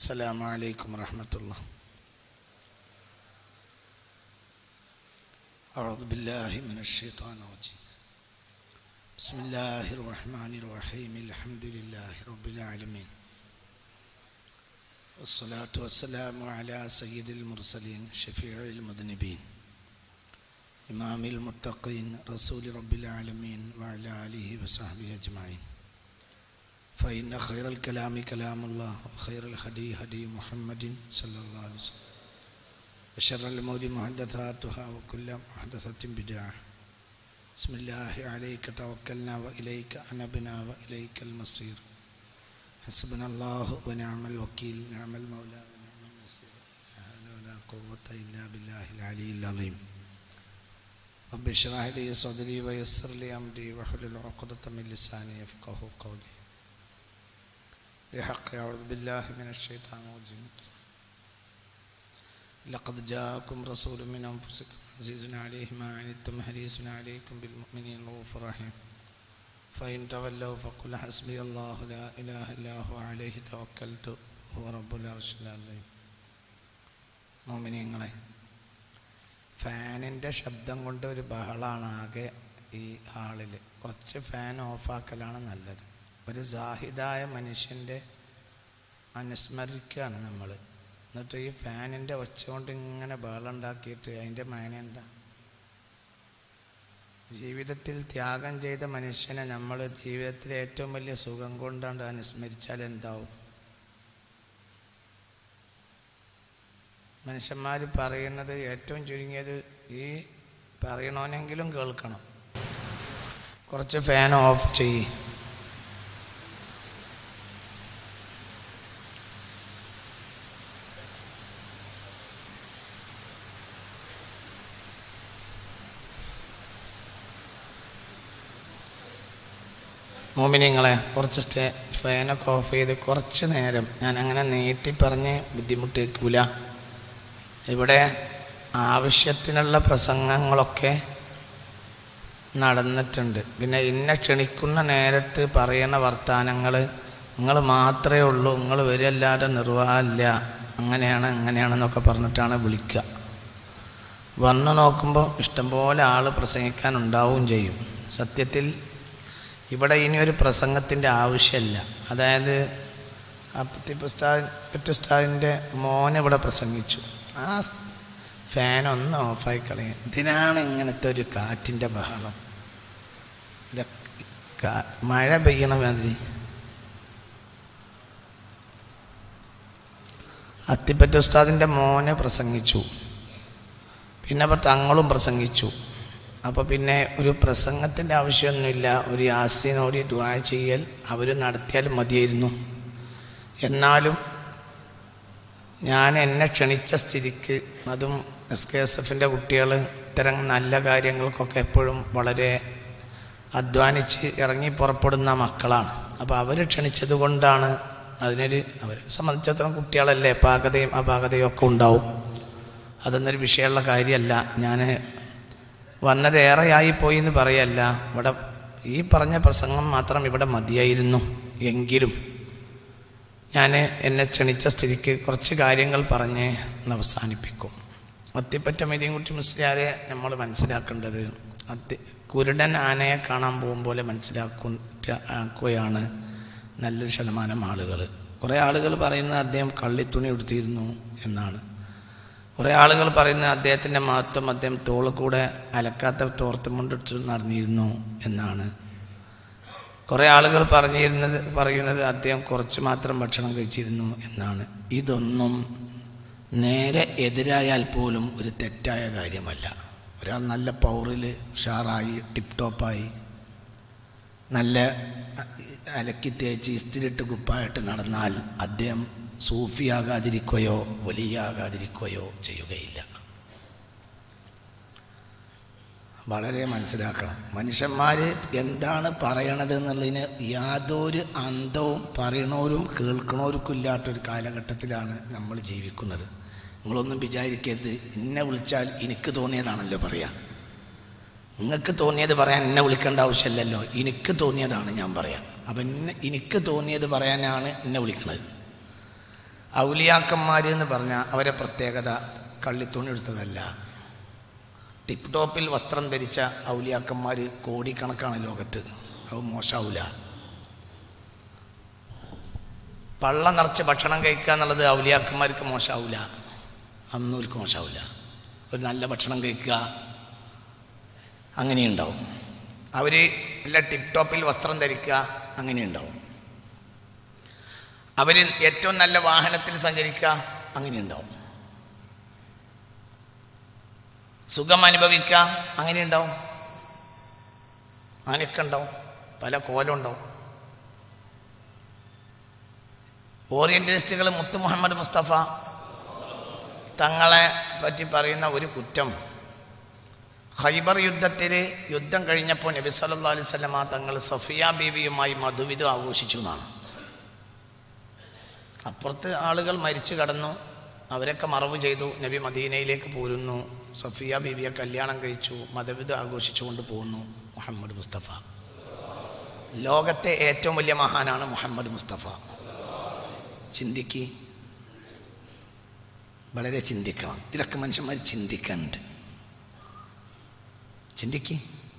السلام عليكم ورحمة الله أعوذ بالله من الشيطان الرجيم بسم الله الرحمن الرحيم الحمد لله رب العالمين والصلاة والسلام على سيد المرسلين شفيع المذنبين إمام المتقين رسول رب العالمين وعلى آله وصحبه أجمعين فإن خير الكلام كلام الله وخير الهدي هدي محمد صلى الله عليه وسلم وشر الأمور محدثاتها وكل محدثة بدعة بسم الله عليك توكلنا وإليك أنبنا وإليك المصير حسبنا الله ونعم الوكيل نعم المولى ونعم النصير لا حول ولا قوة إلا بالله العلي العظيم رب اشرح لي صدري ويسر لي أمري واحلل عقدة من لساني يفقه قولي بحق أعوذ بالله من الشيطان الرجيم لقد جاءكم رسول من أنفسكم عزيز عليه ما عنتم حريص عليكم بالمؤمنين رؤوف رحيم فإن تولوا فقل حسبي الله لا إله إلا هو عليه توكلت هو رب العرش العظيم മോമിനിയങ്ങളെ ഫാനിൻ്റെ ശബ്ദം കൊണ്ട് ഒരു ബഹളാണ് ആകെ ഈ ഹാളിൽ കുറച്ച് ഫാൻ ഓഫാക്കലാണ് നല്ലത് ഒരു ജാഹിദായ മനുഷ്യൻ്റെ അനുസ്മരിക്കുകയാണ് നമ്മൾ എന്നിട്ട് ഈ ഫാനിൻ്റെ ഒച്ച കൊണ്ട് ഇങ്ങനെ ബഹളുണ്ടാക്കിയിട്ട് അതിൻ്റെ മേനെന്താ ജീവിതത്തിൽ ത്യാഗം ചെയ്ത മനുഷ്യനെ നമ്മൾ ജീവിതത്തിലെ ഏറ്റവും വലിയ സുഖം കൊണ്ടാണ്ട് അനുസ്മരിച്ചാൽ എന്താവും മനുഷ്യന്മാർ പറയുന്നത് ഏറ്റവും ചുരുങ്ങിയത് ഈ പറയണമെന്നെങ്കിലും കേൾക്കണം കുറച്ച് ഫാൻ ഓഫ് ചെയ്യ് മോമിനിങ്ങളെ കുറച്ച് സ്റ്റേ ഫാനൊക്കെ ഓഫ് ചെയ്ത് കുറച്ച് നേരം ഞാൻ അങ്ങനെ നീട്ടി പറഞ്ഞ് ബുദ്ധിമുട്ടിക്കൂല ഇവിടെ ആവശ്യത്തിനുള്ള പ്രസംഗങ്ങളൊക്കെ നടന്നിട്ടുണ്ട് പിന്നെ ഇന്നെ ക്ഷണിക്കുന്ന നേരത്ത് പറയുന്ന വർത്തമാനങ്ങൾ നിങ്ങൾ മാത്രമേ ഉള്ളൂ നിങ്ങൾ വരില്ലാതെ നിർവാഹമില്ല അങ്ങനെയാണ് അങ്ങനെയാണെന്നൊക്കെ പറഞ്ഞിട്ടാണ് വിളിക്കുക വന്നു നോക്കുമ്പോൾ ഇഷ്ടംപോലെ ആൾ പ്രസംഗിക്കാനുണ്ടാവുകയും ചെയ്യും സത്യത്തിൽ ഇവിടെ ഇനി ഒരു പ്രസംഗത്തിൻ്റെ ആവശ്യമില്ല അതായത് പറ്റുസ്താദിൻ്റെ മോനെ ഇവിടെ പ്രസംഗിച്ചു ആ ഫാൻ ഒന്ന് ഓഫായി കളയും ഇതിനാണ് ഇങ്ങനത്തെ ഒരു കാറ്റിൻ്റെ ബഹളം മഴ പെയ്യണ മാതിരി അത്തിപ്പറ്റ ഉസ്താദിൻ്റെ മോനെ പ്രസംഗിച്ചു പിന്നെ അപ്പോൾ തങ്ങളും പ്രസംഗിച്ചു അപ്പോൾ പിന്നെ ഒരു പ്രസംഗത്തിൻ്റെ ആവശ്യമൊന്നുമില്ല ഒരു യാസിനോട് ദുആ ചെയ്യൽ അവർ നടത്തിയാൽ മതിയായിരുന്നു എന്നാലും ഞാൻ എന്നെ ക്ഷണിച്ച സ്ഥിതിക്ക് അതും എസ് കെ എസ് എഫിൻ്റെ കുട്ടികൾ ഇത്തരം നല്ല കാര്യങ്ങൾക്കൊക്കെ എപ്പോഴും വളരെ അധ്വാനിച്ച് ഇറങ്ങി പുറപ്പെടുന്ന മക്കളാണ് അപ്പോൾ അവർ ക്ഷണിച്ചത് കൊണ്ടാണ് അതിനൊരു അവരെ സംബന്ധിച്ചിടത്തോളം കുട്ടികളല്ലേ പാകതയും അപാകതയും ഒക്കെ ഉണ്ടാവും അതൊന്നൊരു വിഷയമുള്ള കാര്യമല്ല ഞാൻ വന്നത് ഏറെയായി പോയി എന്ന് പറയല്ല ഇവിടെ ഈ പറഞ്ഞ പ്രസംഗം മാത്രം ഇവിടെ മതിയായിരുന്നു എങ്കിലും ഞാൻ എന്നെ ക്ഷണിച്ച സ്ഥിതിക്ക് കുറച്ച് കാര്യങ്ങൾ പറഞ്ഞ് അവസാനിപ്പിക്കും അത്തിപ്പറ്റ മെതിയൻകുട്ടി മുസ്ലിയാരെ നമ്മൾ മനസ്സിലാക്കേണ്ടത് അത്തി കുരുടൻ ആനയെ കാണാൻ പോകും പോലെ മനസ്സിലാക്കുകയാണ് നല്ലൊരു ശതമാനം ആളുകൾ കുറേ ആളുകൾ പറയുന്നത് അദ്ദേഹം കള്ളിത്തുണി എടുത്തിരുന്നു എന്നാണ് കുറേ ആളുകൾ പറയുന്നത് അദ്ദേഹത്തിൻ്റെ മഹത്വം അദ്ദേഹം തോള് കൂടെ അലക്കാത്ത തോർത്തും കൊണ്ടിട്ട് നടന്നിരുന്നു എന്നാണ് കുറേ ആളുകൾ പറഞ്ഞിരുന്നത് പറയുന്നത് അദ്ദേഹം കുറച്ച് മാത്രം ഭക്ഷണം കഴിച്ചിരുന്നു എന്നാണ് ഇതൊന്നും നേരെ എതിരായാൽ പോലും ഒരു തെറ്റായ കാര്യമല്ല ഒരാൾ നല്ല പൗറിൽ ഉഷാറായി ടിപ്പ് ടോപ്പായി നല്ല അലക്കി തേച്ച് ഇസ്തിരിട്ട് കുപ്പായിട്ട് നടന്നാൽ അദ്ദേഹം സൂഫിയാകാതിരിക്കുകയോ വലിയാകാതിരിക്കുകയോ ചെയ്യുകയില്ല വളരെ മനസ്സിലാക്കണം മനുഷ്യന്മാർ എന്താണ് പറയണത് എന്നുള്ളതിന് യാതൊരു അന്തവും പറയണവരും കേൾക്കണവർക്കും ഇല്ലാത്തൊരു കാലഘട്ടത്തിലാണ് നമ്മൾ ജീവിക്കുന്നത് നിങ്ങളൊന്നും വിചാരിക്കരുത് എന്നെ വിളിച്ചാൽ എനിക്ക് തോന്നിയതാണല്ലോ പറയാം നിങ്ങൾക്ക് തോന്നിയത് പറയാൻ എന്നെ വിളിക്കേണ്ട ആവശ്യമില്ലല്ലോ എനിക്ക് തോന്നിയതാണ് ഞാൻ പറയാം അപ്പം എന്നെ എനിക്ക് തോന്നിയത് പറയാനാണ് എന്നെ വിളിക്കുന്നത് ഔലിയാക്കന്മാർ എന്ന് പറഞ്ഞാൽ അവരെ പ്രത്യേകത കള്ളിത്തുണി എടുത്തതല്ല ടിപ്പ് ടോപ്പിൽ വസ്ത്രം ധരിച്ച ഔലിയാക്കന്മാർ കോടിക്കണക്കാണ് ലോകത്ത് അത് മോശമാവില്ല പള്ള നിറച്ച് ഭക്ഷണം കഴിക്കുക എന്നുള്ളത് ഔലിയാക്കന്മാർക്ക് മോശമാവില്ല അന്നൂർക്ക് മോശമാവില്ല ഒരു നല്ല ഭക്ഷണം കഴിക്കുക അങ്ങനെയുണ്ടാവും അവർ എല്ലാ ടിപ്പ് ടോപ്പിൽ വസ്ത്രം ധരിക്കുക അങ്ങനെയുണ്ടാവും അവർ ഏറ്റവും നല്ല വാഹനത്തിൽ സഞ്ചരിക്കുക അങ്ങനെയുണ്ടാവും സുഖം അനുഭവിക്കുക അങ്ങനെയുണ്ടാവും അങ്ങനെയൊക്കെ ഉണ്ടാവും പല കോലം ഉണ്ടാവും ഓറിയന്റലിസ്റ്റുകൾ മുത്തു മുഹമ്മദ് മുസ്തഫ തങ്ങളെ പറ്റി പറയുന്ന ഒരു കുറ്റം ഖൈബർ യുദ്ധത്തിൽ യുദ്ധം കഴിഞ്ഞപ്പോൾ നബി സല്ലല്ലാഹു അലൈഹി വസല്ലമ തങ്ങൾ സഫിയ ബീവിയുമായി മധുവിധം ആഘോഷിച്ചു എന്നാണ് അപ്പുറത്ത് ആളുകൾ മരിച്ചു കടന്നു അവരൊക്കെ മറവ് ചെയ്തു നബി മദീനയിലേക്ക് പോരുന്നു സഫിയ ബീവിയെ കല്യാണം കഴിച്ചു മതവിധ ആഘോഷിച്ചുകൊണ്ട് പോകുന്നു മുഹമ്മദ് മുസ്തഫ ലോകത്തെ ഏറ്റവും വലിയ മഹാനാണ് മുഹമ്മദ് മുസ്തഫ ചിന്തിക്ക് വളരെ ചിന്തിക്കണം ഇതൊക്കെ മനുഷ്യന്മാർ ചിന്തിക്കാനുണ്ട് ചിന്തിക്ക്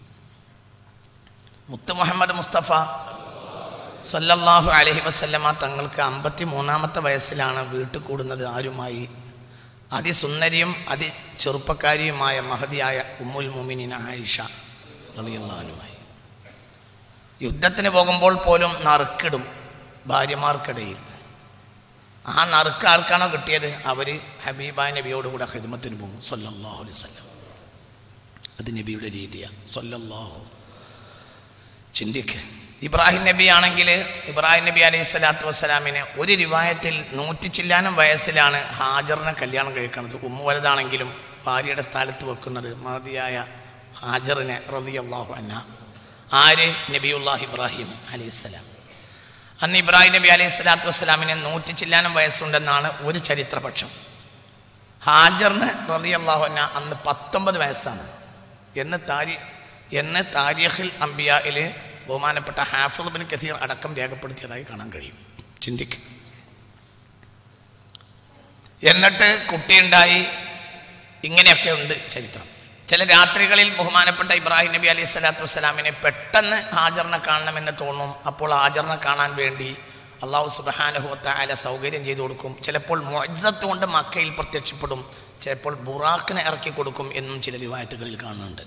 മുത്ത് മുഹമ്മദ് മുസ്തഫ സല്ലല്ലാഹു അലൈഹി വസല്ലമ തങ്ങൾക്ക് അമ്പത്തി മൂന്നാമത്തെ വയസ്സിലാണ് വീട്ടിൽ കൂടുന്നത് ആരുമായി അതിസുന്ദരിയും അതി ചെറുപ്പക്കാരിയുമായ മഹതിയായ ഉമ്മുൽ മുമിനിൻ ആയിഷ റളിയല്ലാഹുനുമായി യുദ്ധത്തിന് പോകുമ്പോൾ പോലും നറുക്കിടും ഭാര്യമാർക്കിടയിൽ ആ നറുക്ക് ആർക്കാണോ കിട്ടിയത് അവർ ഹബീബായ നബിയോടുകൂടെ ഹിദ്മത്തിന് പോകും സല്ലല്ലാഹു അലൈഹി വസല്ലം അത് നബിയുടെ രീതിയാണ് സല്ലല്ലാഹു ചിന്തിക്ക് ഇബ്രാഹിം നബി ആണെങ്കിൽ ഇബ്രാഹിം നബി അലൈഹി സ്വലാത്തു വസ്സലാമിന് ഒരു റിവായത്തിൽ നൂറ്റി ചില്ലാനം വയസ്സിലാണ് ഹാജറിനെ കല്യാണം കഴിക്കുന്നത് ഉമ്മ വലുതാണെങ്കിലും ഭാര്യയുടെ സ്ഥലത്ത് വെക്കുന്നത് മതിയായ ഹാജറിനെ റളിയല്ലാഹു അന്ന ആര് നബിയുല്ലാഹ് ഇബ്രാഹിം അലൈഹിസ്സലാം അന്ന് ഇബ്രാഹിം നബി അലൈഹി സ്വലാത്തു വസ്സലാമിന് നൂറ്റി ചില്ലാനം വയസ്സുണ്ടെന്നാണ് ഒരു ചരിത്രപക്ഷം ഹാജറിന് റളിയല്ലാഹു അന്ന അന്ന് പത്തൊമ്പത് വയസ്സാണ് എന്ന് താരി എന്ന് താരിഖിൽ അംബിയയില് ബഹുമാനപ്പെട്ട ഹാഫിദ് ബിൻ കസീർ അടക്കം രേഖപ്പെടുത്തിയതായി കാണാൻ കഴിയും ചിന്തിക്ക് എന്നിട്ട് കുട്ടിയുണ്ടായി ഇങ്ങനെയൊക്കെ ഉണ്ട് ചരിത്രം ചില രാത്രികളിൽ ബഹുമാനപ്പെട്ട ഇബ്രാഹിം നബി അലൈഹി സ്വലാത്തു വസ്സലാമിനെ പെട്ടെന്ന് ഹാജറിനെ കാണണമെന്ന് തോന്നും അപ്പോൾ ഹാജറിനെ കാണാൻ വേണ്ടി അള്ളാഹു സുബാനുഹുത്തായ സൗകര്യം ചെയ്തു കൊടുക്കും ചിലപ്പോൾ മൊയ്സത്ത് കൊണ്ട് മക്കയിൽ പ്രത്യക്ഷപ്പെടും ചിലപ്പോൾ ബുറാക്കിനെ ഇറക്കി കൊടുക്കും എന്നും ചില വിവാഹത്തുകളിൽ കാണുന്നുണ്ട്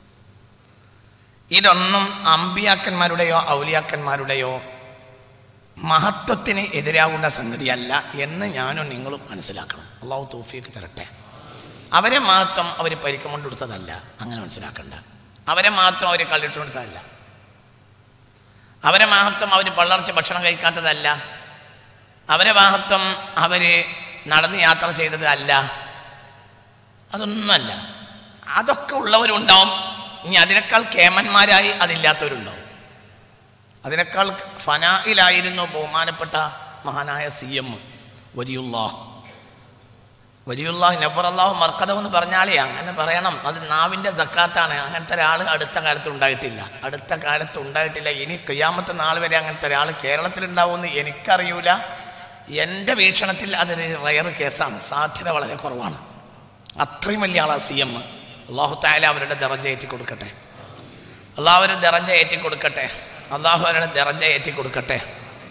ഇതൊന്നും അമ്പിയാക്കന്മാരുടെയോ ഔലിയാക്കന്മാരുടെയോ മഹത്വത്തിന് എതിരാകുന്ന സംഗതിയല്ല എന്ന് ഞാനും നിങ്ങളും മനസ്സിലാക്കണം അള്ളാഹു തോഫിയൊക്കെ തരട്ടെ അവരെ മഹത്വം അവർ പരിക്കം കൊണ്ടെടുത്തതല്ല അങ്ങനെ മനസ്സിലാക്കണ്ട അവരെ മഹത്വം അവർ കള്ളിട്ടുകൊടുത്തതല്ല അവരെ മഹത്വം അവർ പള്ളർച്ച ഭക്ഷണം കഴിക്കാത്തതല്ല അവരെ മഹത്വം അവർ നടന്ന് യാത്ര ചെയ്തത് അല്ല അതൊന്നുമല്ല അതൊക്കെ ഉള്ളവരുണ്ടാവും ഇനി അതിനേക്കാൾ കേമന്മാരായി അതില്ലാത്തവരുണ്ടാവും അതിനേക്കാൾ ഫനായിലായിരുന്നു ബഹുമാനപ്പെട്ട മഹാനായ സി എം വരിയുള്ളാഹ് വരിയുള്ളാഹ് നബറല്ലാഹു മർക്കതം എന്ന് പറഞ്ഞാലേ അങ്ങനെ പറയണം അത് നാവിൻ്റെ ജക്കാത്താണ് അങ്ങനത്തെ ഒരാൾ അടുത്ത കാലത്ത് ഉണ്ടായിട്ടില്ല അടുത്ത കാലത്ത് ഉണ്ടായിട്ടില്ല ഇനി ക്രിയാമത്തെ നാൾ വരെ അങ്ങനത്തെ ഒരാൾ കേരളത്തിലുണ്ടാവുമെന്ന് എനിക്കറിയൂല എൻ്റെ വീക്ഷണത്തിൽ അതൊരു റയർ കേസാണ് സാധ്യത വളരെ കുറവാണ് അത്രയും വലിയ ആളാണ് സി എം അള്ളാഹു തായാല അവരുടെ ദറജ ഏറ്റി കൊടുക്കട്ടെ അള്ളാഹു അവരുടെ ദറജ ഏറ്റി കൊടുക്കട്ടെ അള്ളാഹു അവരുടെ ദറജ ഏറ്റി കൊടുക്കട്ടെ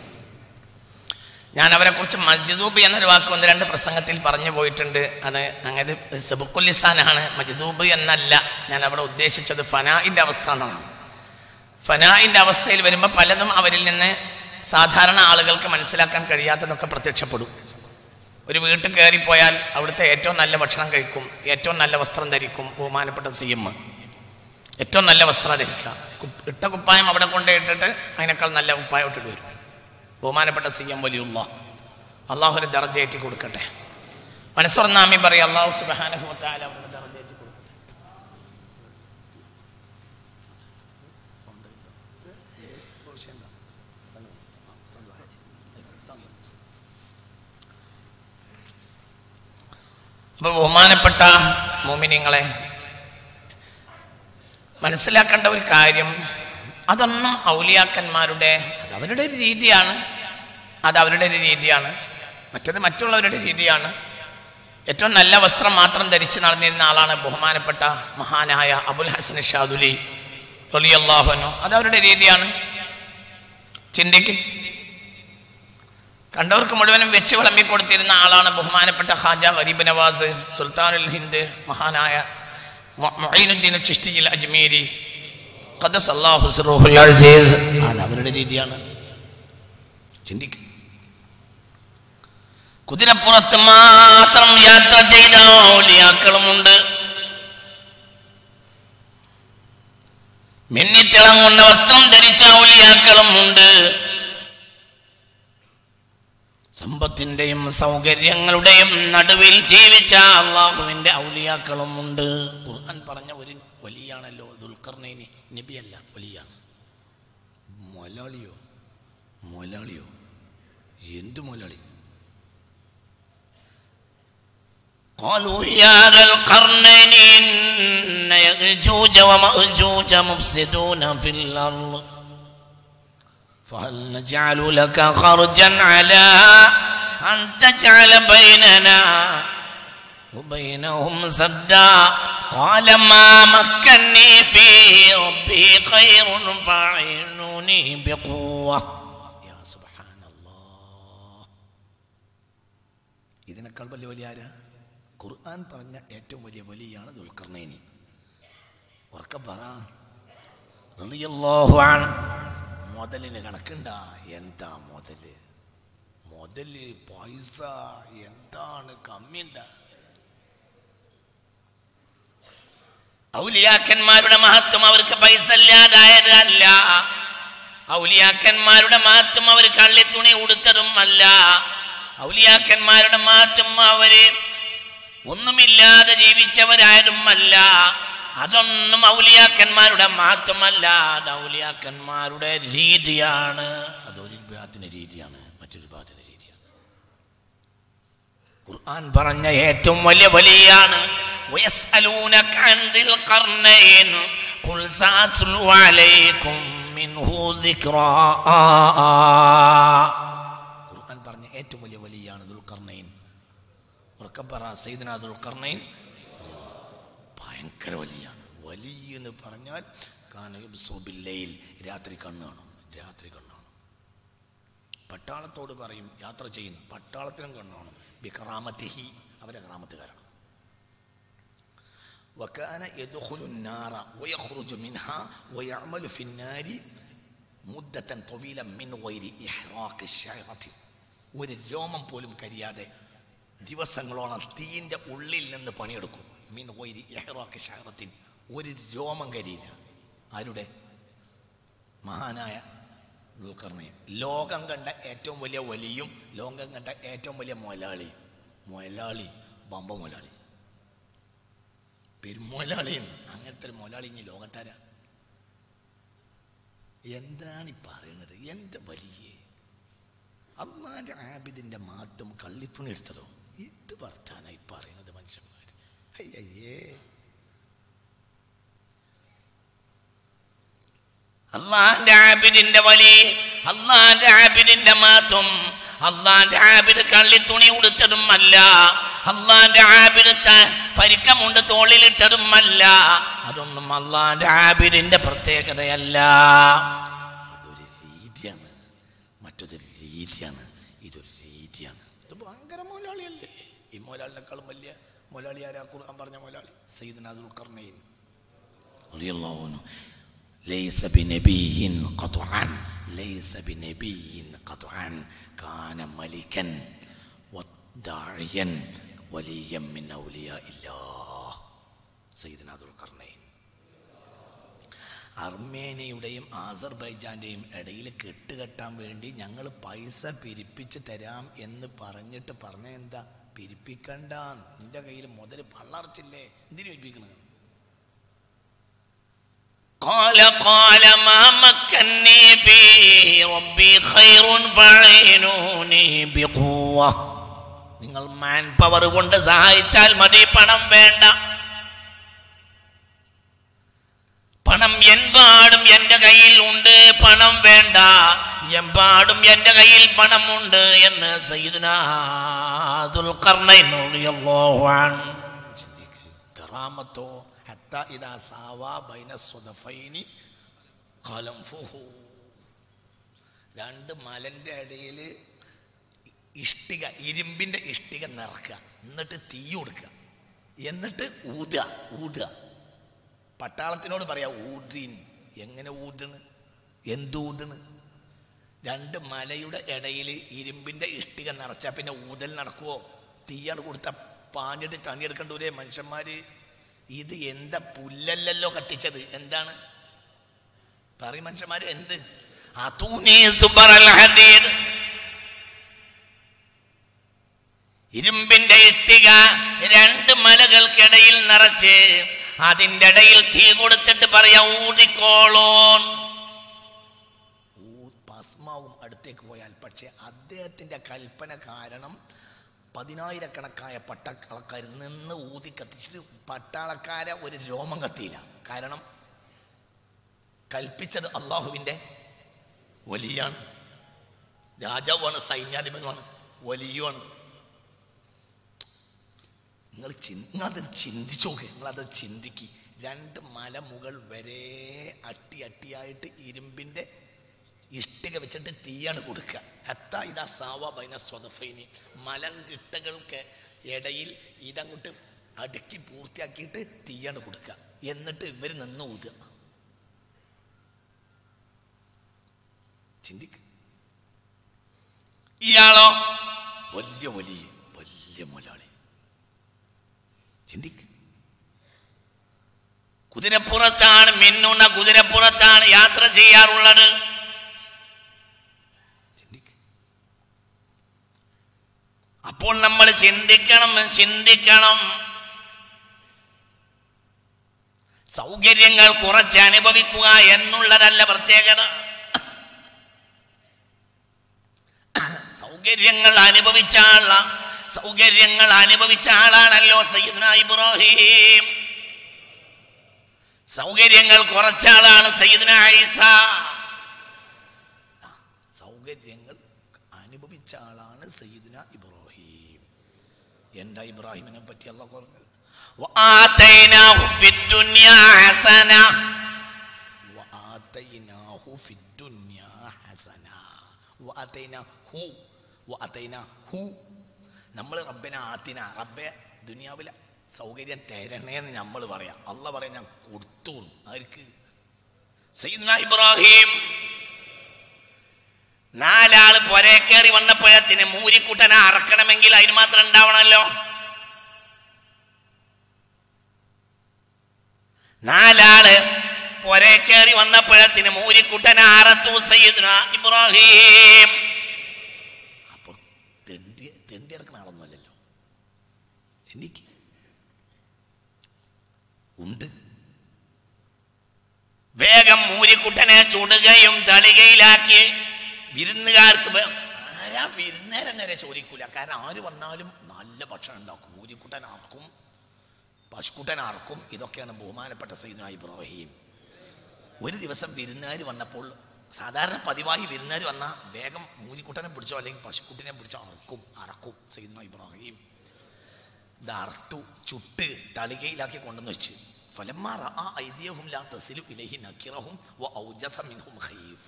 ഞാൻ അവരെക്കുറിച്ച് മജ്ദൂബ് എന്നൊരു വാക്ക് ഒന്ന് രണ്ട് പ്രസംഗത്തിൽ പറഞ്ഞു പോയിട്ടുണ്ട് അത് അങ്ങനെ സബുക്കുലിസാനാണ് മജ്ദൂബ് എന്നല്ല ഞാൻ അവിടെ ഉദ്ദേശിച്ചത് ഫനായിൻ്റെ അവസ്ഥ എന്നാണ് ഫനായിൻ്റെ അവസ്ഥയിൽ വരുമ്പോൾ പലതും അവരിൽ നിന്ന് സാധാരണ ആളുകൾക്ക് മനസ്സിലാക്കാൻ കഴിയാത്തതൊക്കെ പ്രത്യക്ഷപ്പെടും ഒരു വീട്ടിൽ കയറിപ്പോയാൽ അവിടുത്തെ ഏറ്റവും നല്ല ഭക്ഷണം കഴിക്കും ഏറ്റവും നല്ല വസ്ത്രം ധരിക്കും ബഹുമാനപ്പെട്ട സി എം ഏറ്റവും നല്ല വസ്ത്രം ധരിക്കുക കു- ഇട്ട കുപ്പായം അവിടെ കൊണ്ടുപോയിട്ടിട്ട് അതിനേക്കാൾ നല്ല കുപ്പായം ഇട്ടിട്ട് വരും ബഹുമാനപ്പെട്ട സി എം വലിയുള്ള അള്ളാഹുഒരു ദർജയേറ്റി കൊടുക്കട്ടെ മനസ്സുറന്നാമി പറയും അള്ളാഹു സുബാനഹുത്താല അവരുടെ ദർജയേറ്റി കൊടുക്കട്ടെ അപ്പൊ ബഹുമാനപ്പെട്ട മോമിനിങ്ങളെ മനസ്സിലാക്കേണ്ട ഒരു കാര്യം അതൊന്നും ഔലിയാക്കന്മാരുടെ അത് അവരുടെ ഒരു രീതിയാണ് അത് അവരുടെ ഒരു രീതിയാണ് മറ്റത് മറ്റുള്ളവരുടെ രീതിയാണ് ഏറ്റവും നല്ല വസ്ത്രം മാത്രം ധരിച്ച് നടന്നിരുന്ന ആളാണ് ബഹുമാനപ്പെട്ട മഹാനായ അബുൽ ഹസൻ ഷാദുലി റളിയല്ലാഹുനു അത് അവരുടെ രീതിയാണ് ചിന്തിക്ക് കണ്ടവർക്ക് മുഴുവനും വെച്ച് വിളമ്പി കൊടുത്തിരുന്ന ആളാണ് ബഹുമാനപ്പെട്ട ഖാജ ഗരീബ് നവാസ് സുൽത്താനുൽ ഹിന്ദ് മഹാനായ മൊ- മൊഈനുദ്ദീൻ ചിഷ്ടിജിൽ അജ്മീരി ഖദ്ദസ് അല്ലാഹു സിർറുഹുൽ അസീസ് ആണ് അവരുടെ രീതിയാണ് ചിന്തിക്കുക കുതിരപ്പുറത്ത് മാത്രം യാത്ര ചെയ്ത ഔലിയാക്കളുമുണ്ട് മിന്നിത്തിളങ്ങുന്ന വസ്ത്രം ധരിച്ച ഔലിയാക്കളുമുണ്ട് സമ്പത്തിന്റെയും സൗകര്യങ്ങളുടെയും നടുവിൽ ജീവിച്ച അള്ളാഹുവിന്റെ ഔലിയാക്കളുമുണ്ട് ഖുർആൻ പറഞ്ഞ ഒരു വലിയാണല്ലോ ദുൽഖർണൈനി നബിയല്ല വലിയാണ് മൊലാളിയോ മൊലാളിയോ എന്ത് മൊലാളി قالوا يا ذا القرنين إن يأجوج ومأجوج مفسدون في الأرض فهل نجعل لك خرجا على أن تجعل بيننا وبينهم سدا قال ما مكني فيه ربي خير فاعينوني بقوة يا سبحان الله ഇതിനേക്കാൾ വലിയ വലിയ ആരാ ഖുർആൻ പറഞ്ഞ ഏറ്റവും വലിയ വലിയാണ് ദുൽഖർണൈനി ഉറക്ക പറ റളിയല്ലാഹു അൻ. മുതലിന് കണക്കുണ്ടാ എന്താ മുതല് മുതല് പൈസ എന്താണ് കമ്മിണ്ട ഔലിയാക്കന്മാരുടെ മഹത്വം അവർക്ക് പൈസ ഇല്ലാതായതല്ല ഔലിയാക്കന്മാരുടെ മഹത്വം അവർ കള്ളിത്തുണി ഉടുത്തതും അല്ല ഔലിയാക്കന്മാരുടെ മഹത്വം അവര് ഒന്നുമില്ലാതെ ജീവിച്ചവരായതും അല്ല അതൊന്നും ഔലിയാക്കന്മാരുടെ മഹത്വമല്ല അത് ഔലിയാക്കന്മാരുടെ രീതിയാണ് അതൊരു വിഭാഗത്തിന്റെ രീതിയാണ് മറ്റൊരു വിഭാഗത്തിന്റെ രീതിയാണ് ഖുർആൻ പറഞ്ഞ ഏറ്റവും വലിയ വലിയാണ് ويسألونك عن ذي القرنين قل سأتلو عليكم منه ذكرا ഖുർആൻ പറഞ്ഞ ഏറ്റവും വലിയ വലിയാണ് ദുൽഖർണൈൻ ഉറക്കപ്പറ സൈദന ദുൽഖർണൈൻ ഭയങ്കര വലിയാണ് വലിയ എന്ന് പറഞ്ഞാൽ കാനബില്ലയിൽ രാത്രി കണ്ണ് കാണും രാത്രി കണ്ണ് കാണും പട്ടാളത്തോട് പറയും യാത്ര ചെയ്യുന്നു പട്ടാളത്തിനും കണ്ണ് കാണും ബിഖറാമത്തിഹി അവരെ കറാമത്തുകാരാണ് وكان يدخل النار ويخرج منها ويعمل في النار مدة طويلة من غير إحراق الشعرة ഒരു രോമം പോലും കരിയാതെ ദിവസങ്ങളോളം തീയിൻ്റെ ഉള്ളിൽ നിന്ന് പണിയെടുക്കും മീൻ വൈരി ഇഹ്റാഖ് ഷഹറത്തിൻ ഒരു രോമം കരിയില്ല ആരുടെ മഹാനായ ദുൽഖർണയും ലോകം കണ്ട ഏറ്റവും വലിയ വലിയും ലോകം കണ്ട ഏറ്റവും വലിയ മൊലാളി മൊലാളി ബമ്പ മൊലാളി പെരുമൊലാളിയും അങ്ങനത്തെ ഒരു മൊലാളി ഇനി ലോകത്താര എന്താണ് ഈ പറയുന്നത് എന്ത് വലിയ അള്ളാന്റെ ആബിദിന്റെ മാറ്റം കള്ളിത്തുണി എടുത്തതോ എന്ത് വർത്താനായി പറയുന്നത് മനുഷ്യന്മാർ അയ്യേ അള്ളാന്റെ ആബിദിന്റെ വലി അള്ളാന്റെ ആബിദിന്റെ മാറ്റം അള്ളാന്റെ ആബിദ് കള്ളിത്തുണി ഉടുത്തതും അല്ല അള്ളാന്റെ ആബിദ് ത- പരിക്കമുണ്ട് തോളിലിട്ടതും അല്ല അതൊന്നും അള്ളാന്റെ ആബിദിന്റെ പ്രത്യേകതയല്ല അതൊരു രീതിയാണ് മറ്റൊരു രീതിയാണ് ഇതൊരു രീതിയാണ് ഇത് ഭയങ്കര മൊലാളിയല്ലേ ഈ മൊലാളിനേക്കാളും വലിയ മൊലാളി ആരാ ഖുർആൻ പറഞ്ഞ മൊലാളി സയ്യിദ്നാദുൽ കർണയിൻ റളിയല്ലാഹു അൻഹു ليس بنبي قطعا ليس بنبي قطعا كان ملكا وداعيا وليا من أولياء الله سيدنا ذو القرنين അർമേനിയയുടെയും ആസർബൈജാന്റെയും ഇടയിൽ കെട്ടുകെട്ടാൻ വേണ്ടി ഞങ്ങൾ പൈസ പിരിപ്പിച്ച് തരാം എന്ന് പറഞ്ഞിട്ട് പറഞ്ഞ എന്താ പിരിപ്പിക്കണ്ട നിന്റെ കയ്യിൽ മുതൽ പള്ളർച്ചില്ലേ എന്തിനു പിരിപ്പിക്കണത് قال قال ما مكني فيه ربي خير فاعينوني بقوة നിങ്ങൾ മാൻ പവർ കൊണ്ട് സഹായിച്ചാൽ മതി പണം വേണ്ട പണം എമ്പാടും എന്റെ കയ്യിൽ ഉണ്ട് പണം വേണ്ട എമ്പാടും എന്റെ കയ്യിൽ പണമുണ്ട് എന്ന് കറാമത്തോ ഹത്ത ഇതാ സാവാ ബൈന സ്വദഫൈനി ഖലംഫുഹു രണ്ട് മലന്റെ ഇടയിൽ ഇഷ്ടിക ഇരുമ്പിന്റെ ഇഷ്ടിക നിറക്കുക എന്നിട്ട് തീ കൊടുക്കുക എന്നിട്ട് ഊതുക ഊതുക പട്ടാളത്തിനോട് പറയാ ഊദ്രീൻ എങ്ങനെ ഊതണ് എന്ത് ഊതണ് രണ്ട് മലയുടെ ഇടയിൽ ഇരുമ്പിന്റെ ഇഷ്ടിക നിറച്ചാ പിന്നെ ഊതൽ നടക്കുവോ തീയാണ് കൊടുത്ത പാഞ്ഞിട്ട് തണിയെടുക്കണ്ടൂരേ മനുഷ്യന്മാര് ഇത് എന്താ പുല്ലല്ലല്ലോ കത്തിച്ചത് എന്താണ് പറയും മനുഷ്യന്മാര് എന്ത് അതൂനീ സുബറൽ ഹദീദ് ഇരുമ്പിന്റെ ഇഷ്ടിക രണ്ട് മലകൾക്കിടയിൽ നിറച്ച് അതിന്റെ ഇടയിൽ തീ കൊടുത്തിട്ട് പറയാ ഊതിക്കോളോൻ ഭസ്മാവും അടുത്തേക്ക് പോയാൽ പക്ഷെ അദ്ദേഹത്തിന്റെ കൽപ്പന കാരണം പതിനായിരക്കണക്കായ പട്ടാളക്കാർ നിന്ന് ഊതി കത്തിച്ചിട്ട് പട്ടാളക്കാരെ ഒരു രോമം കത്തിയില്ല കാരണം കൽപ്പിച്ചത് അള്ളാഹുവിന്റെ വലിയാണ് രാജാവാണ് സൈന്യാധിപനുമാണ് വലിയുമാണ് നിങ്ങൾ നിങ്ങളത് ചിന്തിച്ചു നോക്ക് നിങ്ങളത് ചിന്തിക്ക് രണ്ട് മലമുകൾ വരെ അട്ടി അട്ടിയായിട്ട് ഇരുമ്പിന്റെ ഇഷ്ടിക വെച്ചിട്ട് തീയാണ് കൊടുക്കുക ഹത്ത ഇതാ സാവ ബൈന സ്വതഫൈനി മലന്തിട്ടകൾക്ക് ഇടയിൽ ഇതങ്ങോട്ട് അടുക്കി പൂർത്തിയാക്കിയിട്ട് തീയാണ് കൊടുക്കുക എന്നിട്ട് ഇവർ നിന്ന് ഊതുക ചിന്തിക്ക് ഇയാളോ വലിയ വലിയ വലിയ മുലാളി ചിന്തിക്ക് കുതിരപ്പുറത്താണ് മിന്നുന്ന കുതിരപ്പുറത്താണ് യാത്ര ചെയ്യാറുള്ളത് ചിന്തിക്ക് അപ്പോൾ നമ്മൾ ചിന്തിക്കണം ചിന്തിക്കണം സൗകര്യങ്ങൾ കുറച്ച് അനുഭവിക്കുക എന്നുള്ളതല്ല പ്രത്യേകത സൗകര്യങ്ങൾ അനുഭവിച്ച ആള സൗകര്യങ്ങൾ അനുഭവിച്ച ആളാണല്ലോ സയ്യിദ്ന ഇബ്രാഹിം സൗകര്യങ്ങൾ കുറച്ച ആളാണ് സയ്യിദ്ന ഐസ ആ, സൗകര്യങ്ങൾ അനുഭവിച്ച ആളാണ് സയ്യിദ്ന ഇബ്രാഹിം എന്താ ഇബ്രാഹിമിനെ പറ്റി അല്ല പറഞ്ഞത് وآتيناه في الدنيا حسنة وآتيناه في الدنيا حسنة وآتيناه وآتيناه നമ്മൾ റബ്ബിനെ ആത്തിന റബ്ബെ ദുനിയാവിലെ സൗകര്യം തരണേന്ന് നമ്മൾ പറയാം അല്ല പറയാം ഞാൻ കൊടുത്തു ആർക്ക് സയ്യിദ്ന ഇബ്രാഹിം നാലാള് പൊരേ കയറി വന്നപ്പോഴത്തിന് മൂരിക്കുട്ടനെ അറക്കണമെങ്കിൽ അതിന് മാത്രം ഉണ്ടാവണമല്ലോ നാലാള് പൊരേ കയറി വന്നപ്പോഴത്തിന് മൂരിക്കുട്ടനെ അറത്തു സയ്യിദ്ന ഇബ്രാഹിം അപ്പൊ തെണ്ടി തെണ്ടി ഇറക്കുന്ന ആളൊന്നുമല്ലല്ലോ എനിക്ക് ഉണ്ട് വേഗം മൂരിക്കുട്ടനെ ചുടുകയും തളികയിലാക്കി വിരുന്നുകാർക്ക് വേ- ആരാ വിരുന്നേരം നേരെ ചോദിക്കൂല കാരണം ആര് വന്നാലും നല്ല ഭക്ഷണം ഉണ്ടാക്കും മൂരിക്കുട്ടൻ ആർക്കും പശുക്കുട്ടൻ ആർക്കും ഇതൊക്കെയാണ് ബഹുമാനപ്പെട്ട സൈദന ഇബ്രാഹിം ഒരു ദിവസം വിരുന്നുകാർ വന്നപ്പോൾ സാധാരണ പതിവായി വിരുന്നുകാർ വന്ന വേഗം മൂരിക്കുട്ടനെ പിടിച്ചോ അല്ലെങ്കിൽ പശുക്കുട്ടിനെ പിടിച്ചോ അറക്കും അറക്കും സൈദന ഇബ്രാഹിം ഇത് അറുത്തു ചുട്ട് തളികയിലാക്കി കൊണ്ടുവന്ന് വെച്ച് ഫലമാറ ആ ഐതിഹ്യവും ലാ തസിലു ഇലഹി നക്കിറഹും വ ഔജസ മിൻഹും ഖൈഫ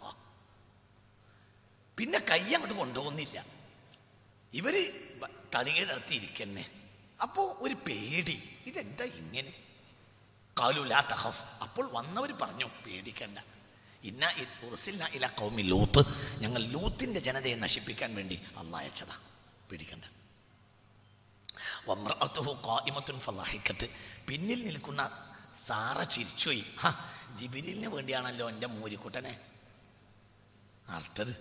പിന്നെ കൈ അങ്ങോട്ട് കൊണ്ടുപോകുന്നില്ല ഇവര് ബ- തളികയുടെ അടുത്ത് ഇരിക്കന്നെ അപ്പോ ഒരു പേടി ഇതെന്താ ഇങ്ങനെ കാലു ലാ തഖഫ് അപ്പോൾ വന്നവർ പറഞ്ഞു പേടിക്കണ്ട ഇന്ന ഇ- ഉർസിൽന ഇല കൗമി ലൂത്ത് ഞങ്ങൾ ലൂത്തിന്റെ ജനതയെ നശിപ്പിക്കാൻ വേണ്ടി അള്ളാഹ് അയച്ചതാ പേടിക്കണ്ട വമ്രഅത്തുഹു ഖായിമത്തുൻ ഫളഹിക്കത്ത് പിന്നിൽ നിൽക്കുന്ന സാറ ചിരിച്ചുപോയി ഹാ ജിബിരിലിന് വേണ്ടിയാണല്ലോ എൻ്റെ മൂരിക്കുട്ടനെ അർത്ഥത്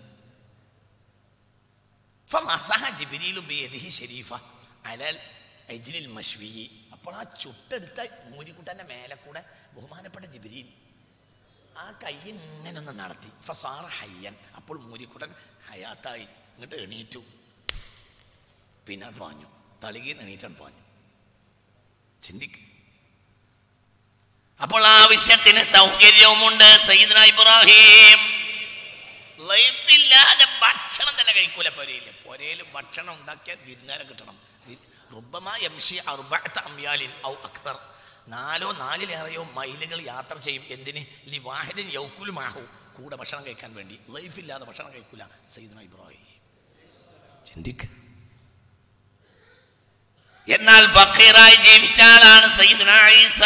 ഫമസഹ ജിബിരിലു ബിയദിഹി ഷരീഫ അലൽ എജ്ലിൽ മശ്വി അപ്പോൾ ആ ചുട്ടെടുത്ത മൂരിക്കുട്ടൻ്റെ മേലെ കൂടെ ബഹുമാനപ്പെട്ട ജിബിരിൽ ആ കൈ ഇങ്ങനെ ഒന്ന് നടത്തി ഫസാറ ഹയ്യൻ അപ്പോൾ മൂരിക്കുട്ടൻ ഹയാത്തായി ഇങ്ങോട്ട് എണീറ്റു പിന്നെ പാഞ്ഞു തളികയിൽ എണീറ്റാൻ പാഞ്ഞു ചിന്തിക്ക് അപ്പോൾ ആവശ്യത്തിന് സൗകര്യവുമുണ്ട് സയ്യിദ്ന ഇബ്രാഹിം ലൈഫില്ലാതെ ഭക്ഷണം തന്നെ കഴിക്കൂല പൊരയില് പൊരയിൽ ഭക്ഷണം ഉണ്ടാക്കിയാൽ വിരുന്നേരം കിട്ടണം വി- റുബ്ബമാ യംശി അർബഅത അംയാലിൻ ഔ അക്തർ നാലോ നാലിലേറെയോ മൈലുകൾ യാത്ര ചെയ്യും എന്തിന് ലി വാഹിദിൻ യൗക്കുൽ മാഹു കൂടെ ഭക്ഷണം കഴിക്കാൻ വേണ്ടി ലൈഫില്ലാതെ ഭക്ഷണം കഴിക്കൂല സയ്യിദ്ന ഇബ്രാഹിം ചിന്തിക്ക് എന്നാൽ ഫക്കീറായി ജീവിച്ച ആളാണ് സയ്യിദ്ന ഈസ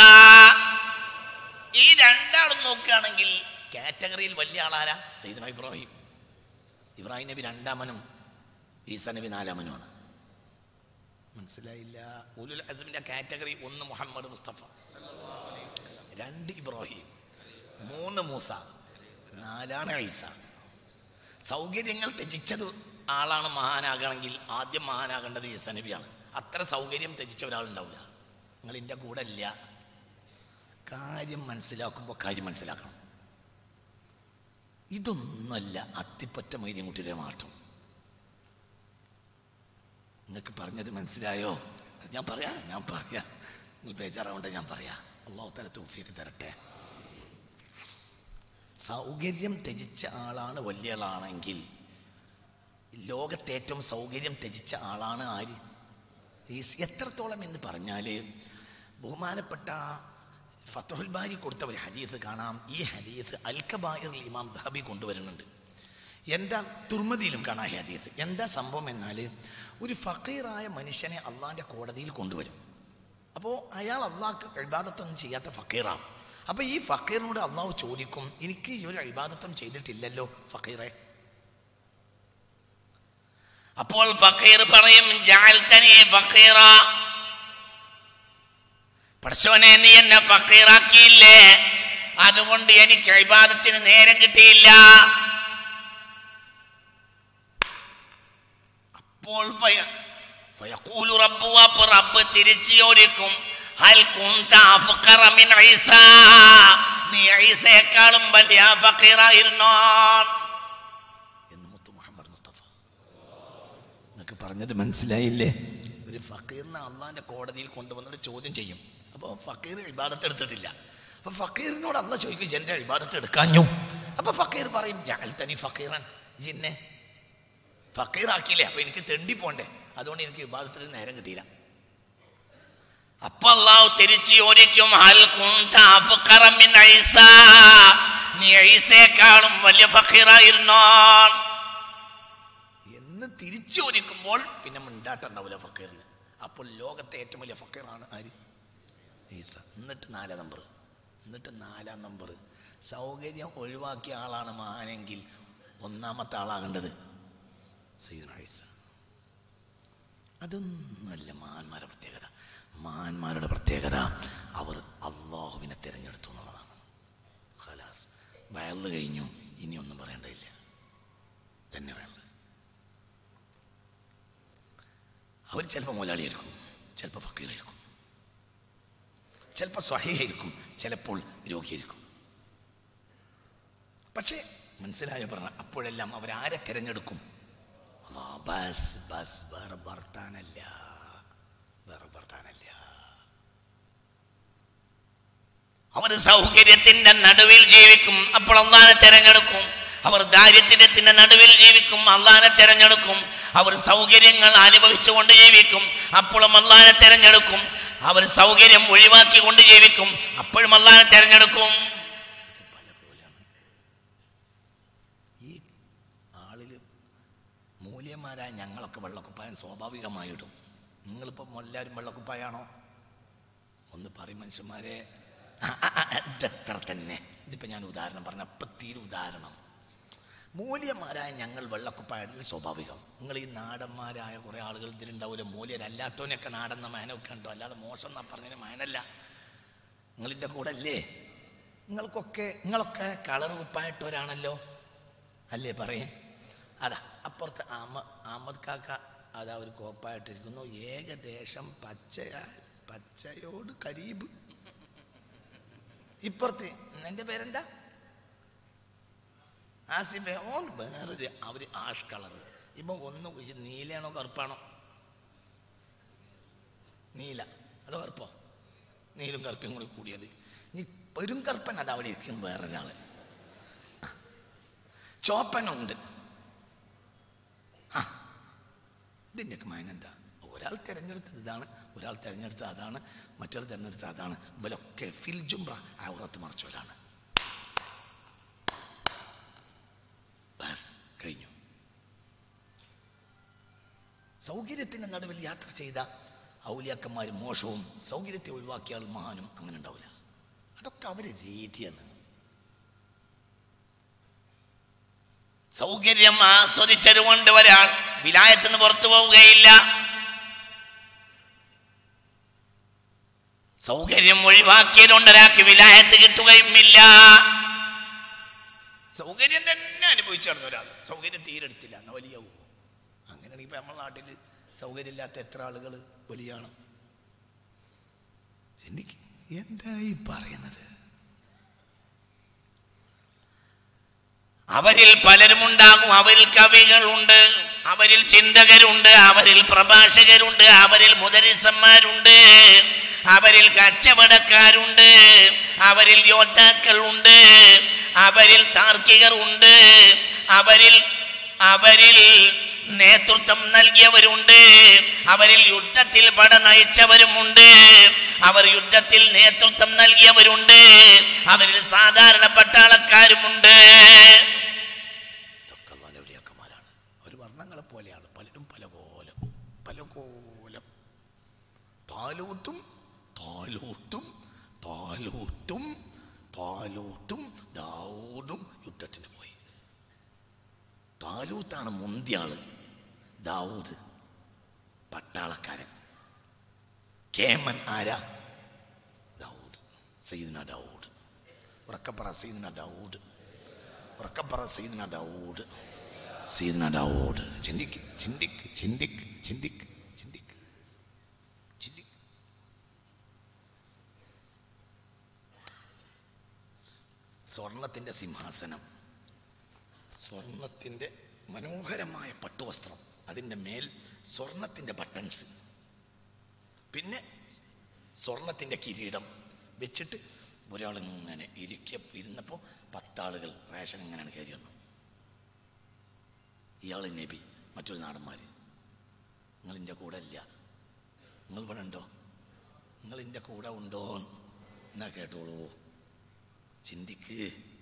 ഈ രണ്ടാളും നോക്കുകയാണെങ്കിൽ കാറ്റഗറിയിൽ വലിയ ആളാരാ സയ്യിദ്ന ഇബ്രാഹിം ഇബ്രാഹിം നബി രണ്ടാമനും ഈസ നബി നാലാമനുമാണ് മനസ്സിലായില്ല ഉലുൽ അസമിന്റെ കാറ്റഗറി ഒന്ന് മുഹമ്മദ് മുസ്തഫ രണ്ട് ഇബ്രാഹിം മൂന്ന് മൂസ നാലാണ് ഈസ സൗകര്യങ്ങൾ ത്യജിച്ചത് ആളാണ് മഹാനാകണമെങ്കിൽ ആദ്യം മഹാനാകേണ്ടത് ഈസ നബിയാണ് അത്ര സൗകര്യം ത്യജിച്ച ഒരാളുണ്ടാവില്ല നിങ്ങൾ എൻ്റെ കൂടെ ഇല്ല കാര്യം മനസ്സിലാക്കുമ്പോൾ കാര്യം മനസ്സിലാക്കണം ഇതൊന്നല്ല അത്തിപ്പറ്റ മൈര്യം കുട്ടിയുടെ മാറ്റം നിങ്ങൾക്ക് പറഞ്ഞത് മനസ്സിലായോ ഞാൻ പറയാം ഞാൻ പറയാം നിങ്ങൾ ബേജാറാവണ്ട ഞാൻ പറയാം അള്ളാഹു തല തൂഫിയൊക്കെ തരട്ടെ സൗകര്യം ത്യജിച്ച ആളാണ് വലിയ ആളാണെങ്കിൽ ലോകത്തെ ഏറ്റവും സൗകര്യം ത്യജിച്ച ആളാണ് ആര് ഈ എത്രത്തോളം എന്ന് പറഞ്ഞാൽ ബഹുമാനപ്പെട്ട ഫത്തഹുൽ ബാരി കൊടുത്ത ഒരു ഹദീസ് കാണാം ഈ ഹദീസ് അൽക്കബായർ ഇമാം ദഹബി കൊണ്ടുവരുന്നുണ്ട് എന്താ തുർമതിയിലും കാണാം ഈ ഹദീസ് എന്താ സംഭവം എന്നാൽ ഒരു ഫക്കീറായ മനുഷ്യനെ അള്ളാഹിൻ്റെ കോടതിയിൽ കൊണ്ടുവരും അപ്പോൾ അയാൾ അള്ളാഹ്ക്ക് അഴിബാദത്തൊന്നും ചെയ്യാത്ത ഫക്കീറാണ് അപ്പോൾ ഈ ഫക്കീറിനോട് അള്ളാഹു ചോദിക്കും എനിക്ക് ഈ ഒരു അഴിബാദത്വം ചെയ്തിട്ടില്ലല്ലോ ഫക്കീറെ അപ്പോൾ ഫക്കീർ പറയും ജാൽത്തനി ഫക്കീറ പടച്ചോനെ നീ എന്നെ ഫക്കീറാക്കിയില്ലേ അതുകൊണ്ട് എനിക്ക് അഴിബാദത്തിന് നേരം കിട്ടിയില്ല അപ്പോൾ ഫയ- ഫയഖൂലു റബ്ബു അപ്പൊ റബ്ബ് തിരിച്ചു ചോദിക്കും ഹൽ കുന്ത അഫ്ഖറ മിൻ ഈസ നീ ഈസയെക്കാളും വലിയ ഫക്കീറായിരുന്നോ എന്ന് മുത്തു മുഹമ്മദ് മുസ്തഫ എന്നൊക്കെ പറഞ്ഞത് മനസ്സിലായില്ലേ ഒരു ഫക്കീറിനെ അള്ളാന്റെ കോടതിയിൽ കൊണ്ടുവന്നിട്ട് ചോദ്യം ചെയ്യും അപ്പോൾ ഫക്കീർ ഇബാദത്ത് എടുത്തിട്ടില്ല അപ്പൊ ഫക്കീറിനോട് അല്ല ചോദിക്കും എന്റെ ഇബാദത്ത് എടുക്കാഞ്ഞു അപ്പൊ ഫക്കീർ പറയും ഞാൻ തനി ഫക്കീറാൻ ജിന്നെ ഫക്കീറാക്കിയില്ലേ അപ്പൊ എനിക്ക് തെണ്ടി പോണ്ടേ അതുകൊണ്ട് എനിക്ക് വിവാദത്തിന് നേരം കിട്ടിയില്ല അപ്പൊ അള്ളാഹു തിരിച്ചു ചോദിക്കും ഹൽ കുന്ത അഫ്ഖറ മിൻ ഈസ നീ ഈസയെക്കാളും വലിയ ഫക്കീറായിരുന്നോ എന്ന് തിരിച്ചു ചോദിക്കുമ്പോൾ പിന്നെ മിണ്ടാട്ടുണ്ടാവില്ല ഫക്കീറിന് അപ്പോൾ ലോകത്തെ ഏറ്റവും വലിയ ഫക്കീറാണ് ആര് ഈസ എന്നിട്ട് നാലാം നമ്പർ എന്നിട്ട് നാലാം നമ്പർ സൗകര്യം ഒഴിവാക്കിയ ആളാണ് മഹാനെങ്കിൽ ഒന്നാമത്തെ ആളാകേണ്ടത് സയ്യിദുന ഈസ അതൊന്നുമല്ല മഹാന്മാരുടെ പ്രത്യേകത മഹാന്മാരുടെ പ്രത്യേകത അവർ അള്ളാഹുവിനെ തിരഞ്ഞെടുത്തു എന്നുള്ളതാണ് ഖലാസ് വയല് കഴിഞ്ഞു ഇനി ഒന്നും പറയേണ്ടതില്ല തന്നെ വയല് അവർ ചിലപ്പോൾ മുതലാളിയായിരിക്കും ചിലപ്പോൾ ഫക്കീറായിരിക്കും ചിലപ്പോൾ സ്വഹീഹായിരിക്കും ചിലപ്പോൾ രോഗിയായിരിക്കും പക്ഷേ മനസ്സിലായ പറഞ്ഞ അപ്പോഴെല്ലാം അവരാരെ തിരഞ്ഞെടുക്കും ആ, ബസ് ബസ് വേറെ ഭർത്താനല്ല വേറെ ഭർത്താനല്ല അവർ സൗകര്യത്തിന്റെ നടുവിൽ ജീവിക്കും അപ്പോൾ അള്ളാനെ തിരഞ്ഞെടുക്കും അവർ ദാരിദ്ര്യത്തിന്റെ നടുവിൽ ജീവിക്കും അള്ളാനെ തിരഞ്ഞെടുക്കും അവർ സൗകര്യങ്ങൾ അനുഭവിച്ചുകൊണ്ട് ജീവിക്കും അപ്പോഴും അള്ളാനെ തിരഞ്ഞെടുക്കും അവർ സൗകര്യം ഒഴിവാക്കിക്കൊണ്ട് ജീവിക്കും അപ്പോഴും അള്ളാനെ തിരഞ്ഞെടുക്കും പല പോലെയാണ് ഈ ആളില് മൂല്യന്മാരായ ഞങ്ങളൊക്കെ വെള്ളക്കുപ്പായം സ്വാഭാവികമായിടും നിങ്ങളിപ്പം എല്ലാവരും വെള്ളക്കുപ്പായാണോ ഒന്ന് പറയും മനുഷ്യന്മാരെ ആ, ആ, ആ, ഇതെത്ര തന്നെ ഇതിപ്പോൾ ഞാൻ ഉദാഹരണം പറഞ്ഞ അപ്പം തീരെ ഉദാഹരണം മൂല്യന്മാരായ ഞങ്ങൾ വെള്ളക്കുപ്പായത്തിൽ സ്വാഭാവികം നിങ്ങൾ ഈ നാടന്മാരായ കുറേ ആളുകൾ ഇതിലുണ്ടാവില്ല മൂല്യരല്ലാത്തവനൊക്കെ നാടെന്ന മേനൊക്കെ ഉണ്ടോ അല്ലാതെ മോശം എന്നാ പറഞ്ഞതിന് മേനല്ല നിങ്ങളിൻ്റെ കൂടെ അല്ലേ നിങ്ങൾക്കൊക്കെ നിങ്ങളൊക്കെ കളർ കുപ്പായിട്ടവരാണല്ലോ അല്ലേ പറയേ അതാ അപ്പുറത്ത് ആമ അഹമ്മദ് കാക്ക അതാ ഒരു കോപ്പായിട്ടിരിക്കുന്നു ഏകദേശം പച്ചയ പച്ചയോട് കരീബ് ഇപ്പുറത്ത് എൻ്റെ പേരെന്താ ആസിഫെ ഓൻ വേറൊരു അവര് ആഷ് കളർ ഇപ്പൊ ഒന്ന് കുഴിച്ച് നീലയാണോ കറുപ്പാണോ നീല അതോ കറുപ്പോ നീലും കറുപ്പും കൂടി കൂടിയത് നീ പെരുങ്കറുപ്പൻ അത് അവിടെ ഇരിക്കുന്നു വേറൊരാള് ചോപ്പനുണ്ട് ആ ഇതിൻ്റെയൊക്കെ മായനെന്താ ഒരാൾ തിരഞ്ഞെടുത്തത് ഇതാണ് ഒരാൾ തിരഞ്ഞെടുത്തത് അതാണ് മറ്റൊരാൾ തിരഞ്ഞെടുത്തത് അതാണ് ഇവരൊക്കെ ഫിൽജുംബ്ര ഔറത്ത് മറിച്ചവരാണ് ബസ് കഴിഞ്ഞു സൗകര്യത്തിന്റെ നടുവിൽ യാത്ര ചെയ്ത ഔലിയാക്കന്മാർ മോശവും സൗകര്യത്തെ ഒഴിവാക്കിയ ആൾ മഹാനും അങ്ങനെ ഉണ്ടാവില്ല അതൊക്കെ അവരെ രീതിയാണ് സൗകര്യം ആസ്വദിച്ചത് കൊണ്ട് ഒരാൾ വിലായത്തിന് പുറത്തു പോവുകയില്ല സൗകര്യം ഒഴിവാക്കിയതുകൊണ്ട് ഒരാൾക്ക് വിലായത്ത് കിട്ടുകയുമില്ല സൗകര്യം തന്നെ അനുഭവിച്ചു നടന്ന ഒരാൾ സൗകര്യം തീരെടുത്തില്ല എന്നാ വലിയാവൂ അങ്ങനെയാണെങ്കിൽ ഇപ്പൊ നമ്മുടെ നാട്ടിൽ സൗകര്യമില്ലാത്ത എത്ര ആളുകൾ വലിയാണ് എനിക്ക് എന്തായി പറയണത് അവരിൽ പലരുമുണ്ടാകും അവരിൽ കവികളുണ്ട് അവരിൽ ചിന്തകരുണ്ട് അവരിൽ പ്രഭാഷകരുണ്ട് അവരിൽ മുദരിസന്മാരുണ്ട് അവരിൽ കച്ചവടക്കാരുണ്ട് അവരിൽ യോദ്ധാക്കളുണ്ട് അവരിൽ താർക്കികർ ഉണ്ട് അവരിൽ അവരിൽ നേതൃത്വം നൽകിയവരുണ്ട് അവരിൽ യുദ്ധത്തിൽ പട നയിച്ചവരുമുണ്ട് അവർ യുദ്ധത്തിൽ നേതൃത്വം നൽകിയവരുണ്ട് അവരിൽ സാധാരണ പട്ടാളക്കാരുമുണ്ട് ഇതൊക്കെ അള്ളാന്റെ വലിയക്കന്മാരാണ് ഒരു വർണ്ണങ്ങളെ പോലെയാണ് പലരും പല കോലം പല കോലം താലൂത്തും താലൂത്തും താലൂത്തും താലൂത്തും ദാവൂദും യുദ്ധത്തിന് പോയി താലൂത്താണ് മുന്തിയാള് ദാവൂദ് പട്ടാളക്കാരൻ കേമൻ ആരാ ദാവൂദ് സയ്യിദ്ന ദാവൂദ് ഉറക്കപ്പറ സയ്യിദ്ന ദാവൂദ് ഉറക്കപ്പറ സയ്യിദ്ന ദാവൂദ് സയ്യിദ്ന ദാവൂദ് ചിന്തിക്ക് ചിന്തിക്ക് ചിന്തിക്ക് ചിന്തിക്ക് ചിന്തിക്ക് ചിന്തിക്ക് സ്വർണത്തിന്റെ സിംഹാസനം സ്വർണത്തിന്റെ മനോഹരമായ പട്ടുവസ്ത്രം അതിൻ്റെ മേൽ സ്വർണത്തിന്റെ ബട്ടൺസ് പിന്നെ സ്വർണത്തിന്റെ കിരീടം വെച്ചിട്ട് ഒരാൾ ഇങ്ങനെ ഇരിക്ക ഇരുന്നപ്പോൾ പത്താളുകൾ റേഷൻ ഇങ്ങനെയാണ് കയറി വന്നു ഇയാൾ നബി മറ്റൊരു നാടന്മാർ നിങ്ങൾ എൻ്റെ കൂടെ ഇല്ല നിങ്ങൾ ഇവിടെ ഉണ്ടോ നിങ്ങൾ എൻ്റെ കൂടെ ഉണ്ടോ എന്നാ കേട്ടോളൂ ചിന്തിക്ക്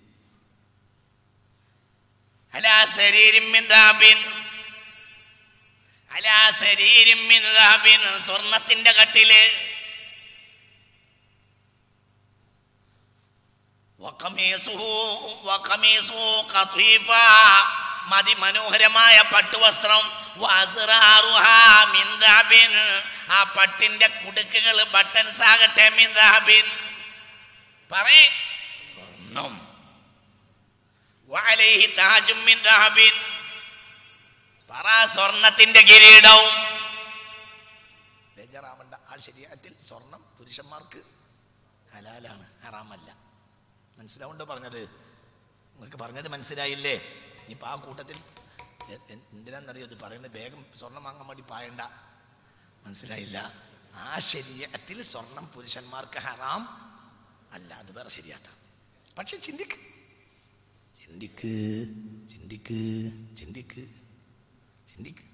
അലാ ശരീരം മിൻ ദാബിൻ അലാ ശരീരം മിൻ ദാബിൻ സ്വർണത്തിന്റെ കട്ടില് വഖമീസുഹു വഖമീസുഹു ഖതീഫ മതി മനോഹരമായ പട്ടുവസ്ത്രം വസ്റാറുഹാ മിൻ ദാബിൻ ആ പട്ടിന്റെ കുടുക്കുകൾ ബട്ടൺസ് ആകട്ടെ മിൻ ദാബിൻ പറയ് സ്വർണം വഅലൈഹി താജും മിൻ ദഹബിൻ പറ സ്വർണത്തിന്റെ കിരീടവും ബേജാറാവണ്ട ആ ശരീരത്തിൽ സ്വർണം പുരുഷന്മാർക്ക് ഹലാലാണ് ഹറാമല്ല മനസ്സിലാവുണ്ടോ പറഞ്ഞത് നിങ്ങൾക്ക് പറഞ്ഞത് മനസ്സിലായില്ലേ ഇനിയിപ്പോൾ ആ കൂട്ടത്തിൽ എ- എ- എന്തിനാന്നറിയോ ഇത് പറയുന്നത് വേഗം സ്വർണം വാങ്ങാൻ വേണ്ടി പായണ്ട മനസ്സിലായില്ല ആ ശരീരത്തിൽ സ്വർണം പുരുഷന്മാർക്ക് ഹറാം അല്ല അത് വേറെ ശരിയാട്ട പക്ഷെ ചിന്തിക്ക് ചിന്തിക്ക് ചിന്തിക്ക് ചിന്തിക്ക് ചിന്തിക്ക്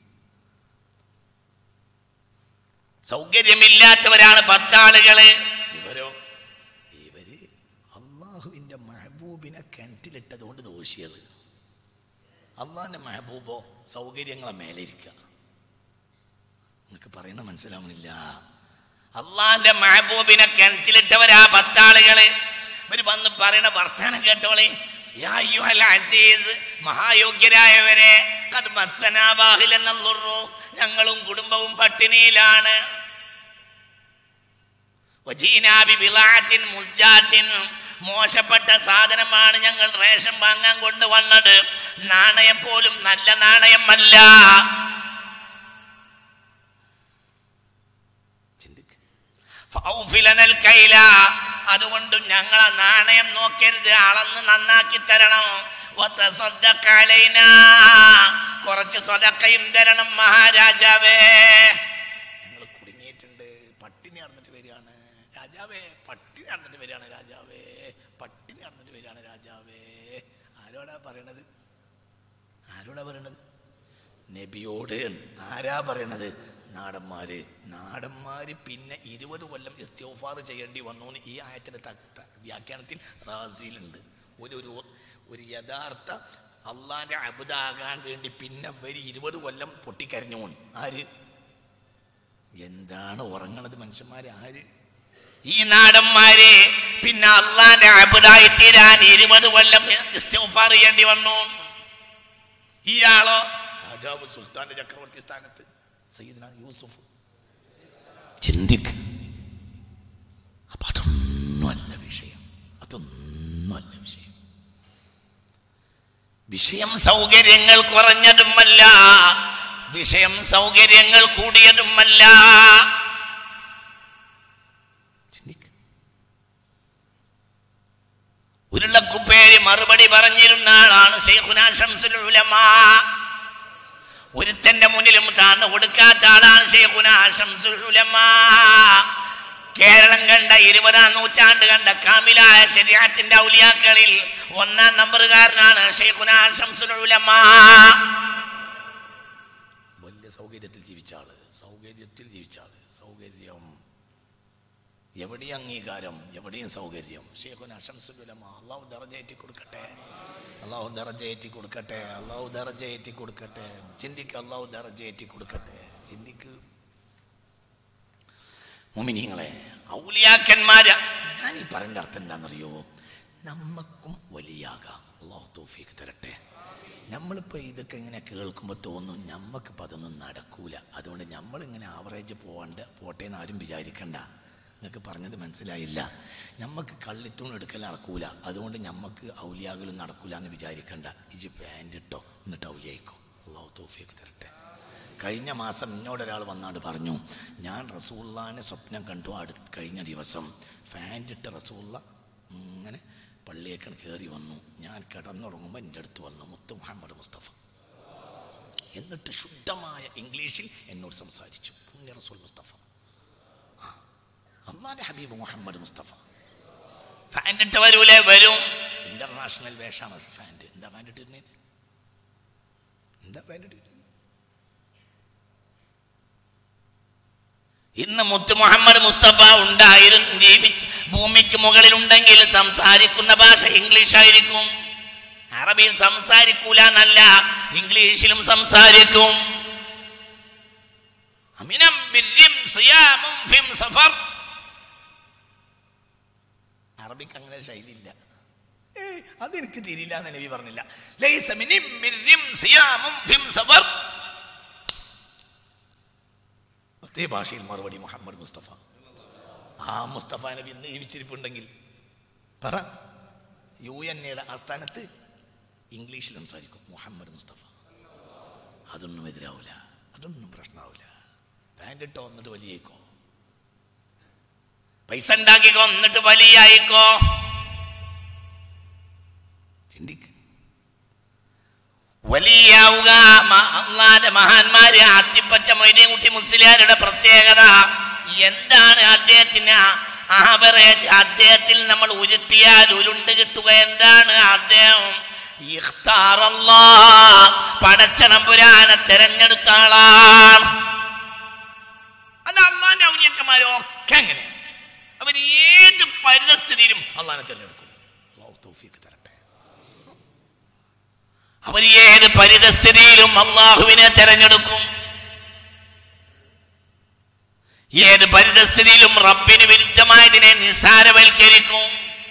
സൗകര്യമില്ലാത്തവരാണ് പത്താളുകള് ഇവരോ ഇവര് അള്ളാഹുവിന്റെ മെഹബൂബിനെ കിണറ്റിലിട്ടത് കൊണ്ട് ദോഷികള് അള്ളാഹിന്റെ മെഹബൂബോ സൗകര്യങ്ങളെ മേലെ ഇരിക്കുക നിങ്ങൾക്ക് പറയുന്ന മനസ്സിലാവണില്ല അള്ളാഹിന്റെ മെഹബൂബിനെ കിണറ്റിലിട്ടവരാ പത്താളുകള് ഇവര് വന്ന് പറയുന്ന വർത്താനം കേട്ടോളെ യാ അയ്യുഹൽ അസീസ് മഹായോഗ്യരായവരെ അത് മത്സനാബാഹിലെന്നുള്ളൂ ഞങ്ങളും കുടുംബവും പട്ടിണിയിലാണ് വജീനാബി ബിളാത്തിൻ മുസ്ജാത്തിൻ മോശപ്പെട്ട സാധനമാണ് ഞങ്ങൾ റേഷൻ വാങ്ങാൻ കൊണ്ടുവന്നത് നാണയം പോലും നല്ല നാണയമല്ല ചിന്തിക്ക് ഫൗഫിലനൽ കൈല അതുകൊണ്ട് ഞങ്ങളെ നാണയം നോക്കരുത് അളന്ന് നന്നാക്കി തരണം വതസദ്ദഖ അലൈനാ. കുറച്ച് സ്വതക്കയും തരണം മഹാരാജാവേ ഞങ്ങൾ കുടുങ്ങിയിട്ട് ആയിട്ടുണ്ട് പട്ടിണി നടന്നിട്ട് വരികയാണ് രാജാവേ പട്ടിണി നടന്നിട്ട് വരികയാണ് രാജാവേ പട്ടിണി നടന്നിട്ട് വരികയാണ് രാജാവേ ആരോടാ പറയണത് ആരോടാ പറയണത് നബിയോട് ആരാ പറയണത് നാടന്മാര് നാടന്മാര് പിന്നെ ഇരുപത് കൊല്ലം ഇസ്തിഫാർ ചെയ്യേണ്ടി വന്നു എന്ന് ഈ ആയത്തിന്റെ തക്ത വ്യാഖ്യാനത്തിൽ റാസിയിലുണ്ട് ഒരു ഒരു ഒരു യഥാർത്ഥ അള്ളാന്റെ അബുദാകാൻ വേണ്ടി പിന്നെ വരി ഇരുപത് കൊല്ലം പൊട്ടിക്കരഞ്ഞു ആര് എന്താണ് ഉറങ്ങണത് മനുഷ്യന്മാര് ആര് ഈ നാടന്മാരെ പിന്നെ അള്ളാന്റെ അബുദായി തീരാൻ ഇരുപത് കൊല്ലം ഇസ്തിഫാർ ചെയ്യേണ്ടി വന്നു ഇയാളോ രാജാവ് സുൽത്താന്റെ ചക്രവർത്തി സ്ഥാനത്ത് സയ്യിദ്ന യൂസുഫ് ചിന്തിക്ക് അപ്പൊ അതൊന്നുമല്ല വിഷയം അതൊന്നുമല്ല വിഷയം വിഷയം സൗകര്യങ്ങൾ കുറഞ്ഞതുമല്ല വിഷയം സൗകര്യങ്ങൾ കൂടിയതുമല്ല ചിന്തിക്ക് ഉരുളക്കുപ്പേര് മറുപടി പറഞ്ഞിരുന്ന ആളാണ് ഷെയ്ഖുന ഷംസുൽ ഉലമാ ഒരുത്തന്റെ മുന്നിലും താഴ്ന്നു കൊടുക്കാത്ത ആളാണ് ഷെയ്ഖുന ഷംസുൽ ഉലമാ കേരളം കണ്ട ഇരുപതാം നൂറ്റാണ്ട് കണ്ട കാമിലായ ശരീരത്തിന്റെ ഔലിയാക്കളിൽ ഒന്നാം നമ്പറുകാരനാണ് ഷെയ്ഖുന ഷംസുൽ ഉലമാ വലിയ സൗകര്യത്തിൽ ജീവിച്ച ആള് സൗകര്യത്തിൽ ജീവിച്ച ആള് സൗകര്യം എവിടെയും അംഗീകാരം എവിടെയും സൗകര്യം ഷേഖുൻ അഷംസുലമ അള്ളാഹു ദറജയേറ്റി കൊടുക്കട്ടെ അള്ളാഹു ദറജയേറ്റി കൊടുക്കട്ടെ അള്ളാഹു ദറജയേറ്റി കൊടുക്കട്ടെ ചിന്തിക്ക് അള്ളാഹു ദറജയേറ്റി കൊടുക്കട്ടെ ചിന്തിക്ക് മുമിനിങ്ങളെ ഔലിയാക്കന്മാര് ഞാൻ ഈ പറയുന്ന അർത്ഥം എന്താണെന്നറിയോ നമ്മക്കും വലിയാകാം അള്ളാഹു തോഫീക്ക് തരട്ടെ നമ്മളിപ്പോൾ ഇതൊക്കെ ഇങ്ങനെ കേൾക്കുമ്പോൾ തോന്നും നമ്മക്കിപ്പോൾ അതൊന്നും നടക്കൂല അതുകൊണ്ട് നമ്മളിങ്ങനെ ആവറേജ് പോകണ്ട പോട്ടെ എന്ന് ആരും വിചാരിക്കണ്ട നിങ്ങൾക്ക് പറഞ്ഞത് മനസ്സിലായില്ല നമുക്ക് കള്ളിത്തൂൺ എടുക്കൽ നടക്കൂല അതുകൊണ്ട് നമുക്ക് ഔലിയാകലും നടക്കൂല എന്ന് വിചാരിക്കണ്ട ഇജ് പാൻറ് ഇട്ടോ എന്നിട്ട് ഔലിയായിക്കോ അള്ളാഹു തോഫിയൊക്കെ തരട്ടെ കഴിഞ്ഞ മാസം എന്നോടൊരാൾ വന്നാണ്ട് പറഞ്ഞു ഞാൻ റസൂള്ളാനെ സ്വപ്നം കണ്ടു അടുത്ത് കഴിഞ്ഞ ദിവസം ഫാൻറ്റിട്ട റസൂള്ള ഇങ്ങനെ പള്ളിയേക്കൺ കയറി വന്നു ഞാൻ കിടന്നുറങ്ങുമ്പോൾ എൻ്റെ അടുത്ത് വന്നു മുത്തു മുഹമ്മദ് മുസ്തഫ എന്നിട്ട് ശുദ്ധമായ ഇംഗ്ലീഷിൽ എന്നോട് സംസാരിച്ചു പുണ്യ റസൂൽ മുസ്തഫ അള്ളാന്റെ ഹബീബ് മുഹമ്മദ് മുസ്തഫ ഫാൻറ് ഇട്ട് വരൂലേ വരും ഇന്റർനാഷണൽ വേഷമാണ് ഫാൻറ് എന്താ ഫാൻറ് ഇട്ടിരുന്നേ എന്താ ഫാൻറ് ഇട്ടിരുന്നേ ഇന്ന് മുത്ത് മുഹമ്മദ് മുസ്തഫ ഉണ്ടായിരുന്നു ജീവി ഭൂമിക്ക് മുകളിലുണ്ടെങ്കിൽ സംസാരിക്കുന്ന ഭാഷ ഇംഗ്ലീഷ് ആയിരിക്കും അറബിയിൽ സംസാരിക്കൂല എന്നല്ല ഇംഗ്ലീഷിലും സംസാരിക്കും അമിനം ബില്ലിം സിയാമും ഫിം സഫർ അറബിക്ക് അങ്ങനെ ശൈലിയില്ല ഏയ് അതെനിക്ക് തിരിയില്ല എന്ന് നബി പറഞ്ഞില്ല ലൈസ മിനിം ബില്ലിം സിയാമും ഫിം സഫർ അതേ ഭാഷയിൽ മറുപടി മുഹമ്മദ് മുസ്തഫ ആ മുസ്തഫ നബി ഇന്ന് ജീവിച്ചിരിപ്പുണ്ടെങ്കിൽ പറ യു എൻ എയുടെ ആസ്ഥാനത്ത് ഇംഗ്ലീഷിൽ സംസാരിക്കും മുഹമ്മദ് മുസ്തഫ അതൊന്നും എതിരാവില്ല അതൊന്നും പ്രശ്നമാവില്ല പാൻറ് ഇട്ടോ എന്നിട്ട് വലിയേക്കോ പൈസ ഉണ്ടാക്കിക്കോ എന്നിട്ട് വലിയായിക്കോ ചിന്തിക്ക് വലിയാവുക മ- അള്ളാന്റെ മഹാന്മാര് ആത്തിപ്പറ്റ മൊയ്തീൻകുട്ടി മുസ്ലിയാരുടെ പ്രത്യേകത എന്താണ് അദ്ദേഹത്തിന് ആവറേജ് അദ്ദേഹത്തിൽ നമ്മൾ ഉരുട്ടിയാൽ ഉരുണ്ട് കിട്ടുക എന്താണ് അദ്ദേഹം ഇഖ്താറല്ലാ, പടച്ചനമ്പുരാനെ തെരഞ്ഞെടുത്ത ആളാണ് അത് അള്ളാന്റെ ഔലിയക്കന്മാരൊക്കെ അങ്ങനെ അവർ ഏത് പരിതസ്ഥിതിയിലും അള്ളാനെ തിരഞ്ഞെടുക്കും അള്ളാഹു തൗഫീഖ് തരട്ടെ അവർ ഏത് പരിതസ്ഥിതിയിലും അള്ളാഹുവിനെ തെരഞ്ഞെടുക്കും ഏത് പരിതസ്ഥിതിയിലും റബ്ബിന് വിരുദ്ധമായതിനെ നിസ്സാരവൽക്കരിക്കും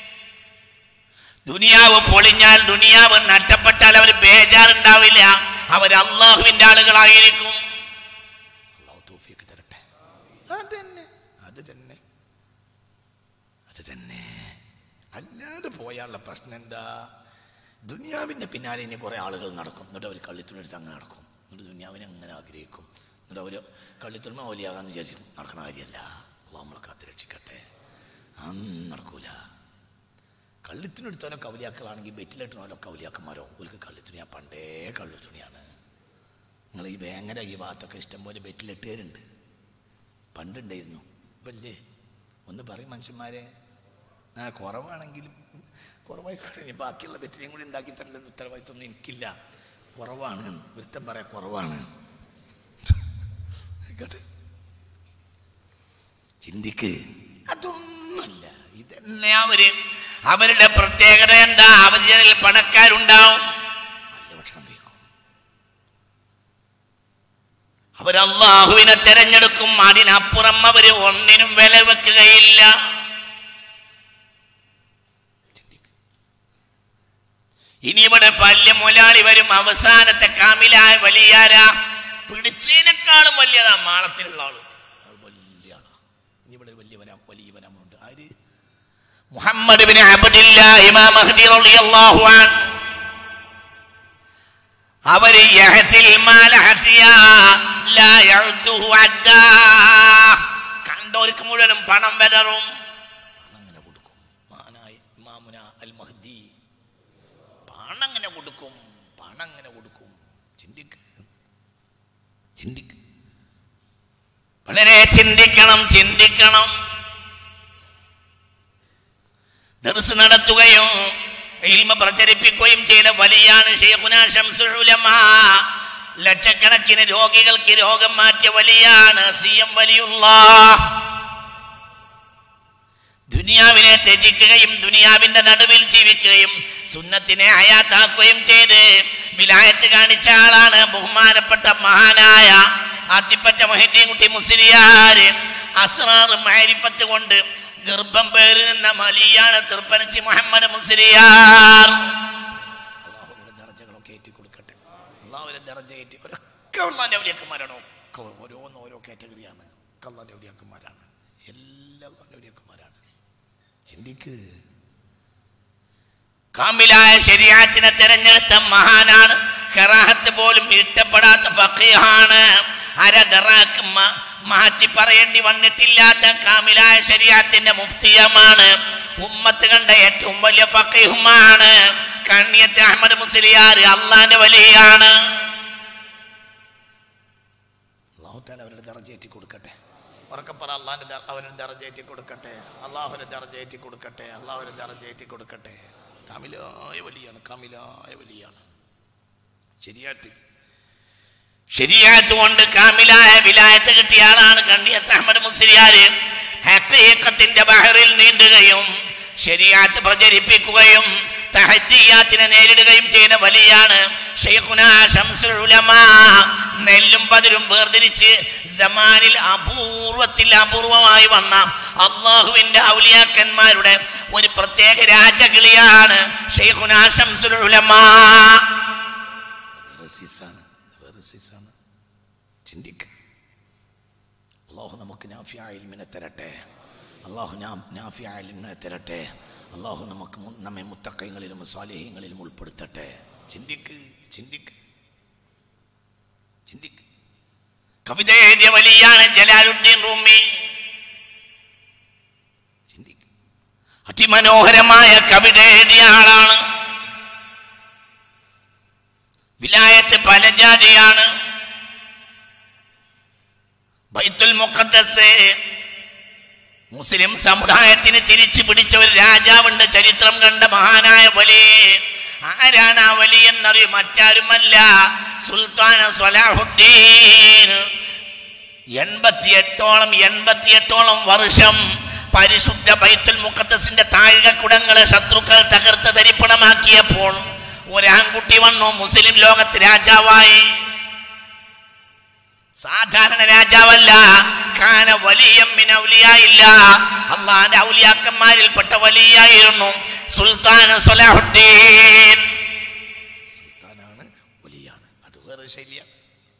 ദുനിയാവ് പൊളിഞ്ഞാൽ ദുനിയാവ് നഷ്ടപ്പെട്ടാൽ അവർ ബേജാറുണ്ടാവില്ല അവർ അള്ളാഹുവിന്റെ ആളുകളായിരിക്കും അള്ളാഹു തൗഫീഖ് തരട്ടെ അത് തന്നെ അത് തന്നെ അത് തന്നെ അല്ലാതെ പോയാലുള്ള പ്രശ്നം എന്താ ദുനിയാവിൻ്റെ പിന്നാലെ ഇനി കുറേ ആളുകൾ നടക്കും എന്നിട്ട് അവർ കള്ളിത്തുണെടുത്ത് അങ്ങനെ നടക്കും എന്നിട്ട് ദുനിയാവിനെ അങ്ങനെ ആഗ്രഹിക്കും എന്നിട്ട് അവർ കള്ളിത്തുണിമ വലിയാകാന്ന് വിചാരിക്കും നടക്കണ കാര്യമല്ല അള്ളാഹ് നമ്മളെ കാത്ത് രക്ഷിക്കട്ടെ അതൊന്നും നടക്കൂല കള്ളിത്തുണെടുത്തവരൊക്കെ കവലിയാക്കളാണെങ്കിൽ ബെറ്റിലിട്ടുന്നവരൊക്കെ കവലിയാക്കന്മാരോ ഓർക്ക് കള്ളിത്തുണിയാ പണ്ടേ കള്ളിത്തുണിയാണ് നിങ്ങൾ ഈ വേങ്ങര ഈ ഭാഗത്തൊക്കെ ഇഷ്ടംപോലെ ബെറ്റിലിട്ടുകാരുണ്ട് പണ്ടുണ്ടായിരുന്നു ഇപ്പല്ലേ ഒന്ന് പറയും മനുഷ്യന്മാരെ ആ കുറവാണെങ്കിലും കുറവായിക്കോട്ടെ ഇനി ബാക്കിയുള്ള ബെറ്റിനെയും കൂടി ഉണ്ടാക്കി തരലെന്ന് ഉത്തരവാദിത്വമൊന്നും എനിക്കില്ല കുറവാണ് ഒരുത്തം പറയാം കുറവാണ് ആയിക്കോട്ടെ ചിന്തിക്ക് അതൊന്നുമല്ല ഇതന്നെ അവര് അവരുടെ പ്രത്യേകത എന്താ അവരിൽ പണക്കാരുണ്ടാവും നല്ല ഭക്ഷണം കഴിക്കും അവർ അള്ളാഹുവിനെ തെരഞ്ഞെടുക്കും അതിനപ്പുറം അവര് ഒന്നിനും വില വെക്കുകയില്ല ഇനി ഇവിടെ പല്യ മുലാളി വരും അവസാനത്തെ കാമിലായ വലിയാരാ പിടിച്ചതിനേക്കാളും വലിയതാ മാളത്തിലുള്ള ആള് അയാൾ വലിയ ആളാ ഇനി ഇവിടെ വലിയ വരാം വലിയ വരാമുണ്ട് ആര് മുഹമ്മദ് ബിൻ അബ്ദില്ല ഇമാം മഹ്ദി റളിയല്ലാഹു അൻ അവര് യഹ്തിൽ മാല ഹദിയാ ലാ യഉതുഹു അദ്ദാ കണ്ടോർക്ക് മുഴുവനും പണം വെതറും പണം അങ്ങനെ കൊടുക്കും മഹാനായ ഇമാമുന അൽ മഹ്ദി പണം അങ്ങനെ കൊടുക്കും പണം അങ്ങനെ കൊടുക്കും ചിന്തിക്ക് ചിന്തിക്ക് വളരെ ചിന്തിക്കണം ചിന്തിക്കണം ദർസ് നടത്തുകയും ഇൽമ പ്രചരിപ്പിക്കുകയും ചെയ്ത വലിയാണ് ഷെയ്ഖുന ശംസുൽ ഉലമാ ലക്ഷക്കണക്കിന് രോഗികൾക്ക് രോഗം മാറ്റിയ വലിയാണ് സി എം വലിയുള്ള ദുനിയാവിനെ ത്യജിക്കുകയും ദുനിയാവിന്റെ നടുവിൽ ജീവിക്കുകയും സുന്നത്തിനെ ഹയാത്താക്കുകയും ചെയ്ത് വിലായത്ത് കാണിച്ച ആളാണ് ബഹുമാനപ്പെട്ട മഹാനായ ആദ്യപ്പറ്റ മൊഹദ്ദീൻ കുട്ടി മുസ്ലിയാര് അസ്രാർ മാരിഫത്ത് കൊണ്ട് ഗർഭം പേര് നിന്ന മലിയാണ് തൃപ്പനച്ചി മുഹമ്മദ് മുസ്ലിയാർ അള്ളാഹുവിന്റെ ദർജകളൊക്കെ ഏറ്റി കൊടുക്കട്ടെ അള്ളാഹുവിന്റെ ദർജ ഏറ്റി ഒരൊക്കെ അള്ളാന്റെ ഔലിയക്കന്മാരാണ് ഒക്കെ ഓരോന്ന് ഓരോ കാറ്റഗറിയാണ് ഒക്കെ അള്ളാന്റെ ഔലിയക്കന്മാരാണ് എല്ലാ അള്ളാന്റെ ഔലിയക്കന്മാരാണ് ചിന്തിക്ക് കാമിലായ ശരിയാത്തിനെ തെരഞ്ഞെടുത്ത മഹാനാണ് കറാഹത്ത് പോലും ഇഷ്ടപ്പെടാത്ത ഫക്കീഹാണ് അരദറാക്ക് മാറ്റി പറയേണ്ടി വന്നിട്ടില്ലാത്ത കാമിലായ ശരിയാത്തിന്റെ മുഫ്തിയമാണ് ഉമ്മത്ത് കണ്ട ഏറ്റവും വലിയ ഫക്കീഹുമാണ് കണ്ണിയത്തെ അഹമ്മദ് മുസ്ലിയാർ അള്ളാന്റെ വലിയാണ് അള്ളാഹുത്താല അവരുടെ ദറജേറ്റി കൊടുക്കട്ടെ ഉറക്കപ്പറ അള്ളാഹിന്റെ ദ- അവരുടെ ദറജേറ്റി കൊടുക്കട്ടെ അള്ളാഹുവിന്റെ ദറജേറ്റി കൊടുക്കട്ടെ അള്ളാഹുവിന്റെ ദറജേറ്റി കൊടുക്കട്ടെ കമിലായ വലിയാണ് കമിലായ വലിയാണ് ശരിയാത്ത് ശരിയാത്ത് കൊണ്ട് കാമിലായ വിലായത്ത് കിട്ടിയ ആളാണ് കണ്ണിയത്ത് അഹമ്മദ് മുസ്ലിയാര് ഹക്കീക്കത്തിന്റെ ബഹറിൽ നീണ്ടുകയും ശരിയാത്ത് പ്രചരിപ്പിക്കുകയും തഹദ്ദിയാത്തിനെ നേരിടുകയും ചെയ്ത വലിയാണ് ഷെയ്ഖുന ശംസുൽ ഉലമാ നെല്ലും പതിരും വേർതിരിച്ച് ജമാനിൽ അപൂർവത്തിൽ അപൂർവമായി വന്ന അള്ളാഹുവിന്റെ ഔലിയാക്കന്മാരുടെ ഒരു പ്രത്യേക രാജകിളിയാണ് ഷെയ്ഖുന ശംസുൽ ഉലമാ റസീസാണ് റസീസാണ് ചിന്തിക്ക അള്ളാഹു നമുക്ക് നാഫിയായ ഇൽമിനെ തരട്ടെ അള്ളാഹു നാഫിയായ ഇൽമിനെ തരട്ടെ അള്ളാഹു നമുക്ക് മു- നമ്മെ മുത്തക്കയങ്ങളിലും സ്വാലേഹ്യങ്ങളിലും ഉൾപ്പെടുത്തട്ടെ ചിന്തിക്ക് ചിന്തിക്ക് ചിന്തിക്ക് കവിത എഴുതിയ വലിയാണ് ജലാലുദ്ദീൻ റൂമി ചിന്തിക്ക് അതിമനോഹരമായ കവിത എഴുതിയ ആളാണ് വിലായത്ത് പല ജാതിയാണ് ബൈത്തുൽ മുഖദ്ദസ് മുസ്ലിം സമുദായത്തിന് തിരിച്ചു പിടിച്ച ഒരു രാജാവുണ്ട് ചരിത്രം കണ്ട മഹാനായ വലി ആരാണ് ആ വലി എന്നറിയും മറ്റാരുമല്ല സുൽത്താൻ സ്വലാഹുദ്ദീൻ എൺപത്തിയെട്ടോളം എൺപത്തിയെട്ടോളം വർഷം പരിശുദ്ധ ബൈത്തുൽ മുഖദ്ദസിന്റെ താഴികക്കുടങ്ങളെ ശത്രുക്കൾ തകർത്ത് തരിപ്പണമാക്കിയപ്പോൾ ഒരാൺകുട്ടി വന്നു മുസ്ലിം ലോകത്ത് രാജാവായി സാധാരണ രാജാവല്ല കാന വലിയ ഔലിയായില്ല അള്ളാന്റെ ഔലിയാക്കന്മാരിൽപ്പെട്ട വലിയായിരുന്നു സുൽത്താൻ സൊലാഹുദ്ദീൻ സുൽത്താനാണ് വലിയാണ് അത് വേറെ ശൈലിയാണ്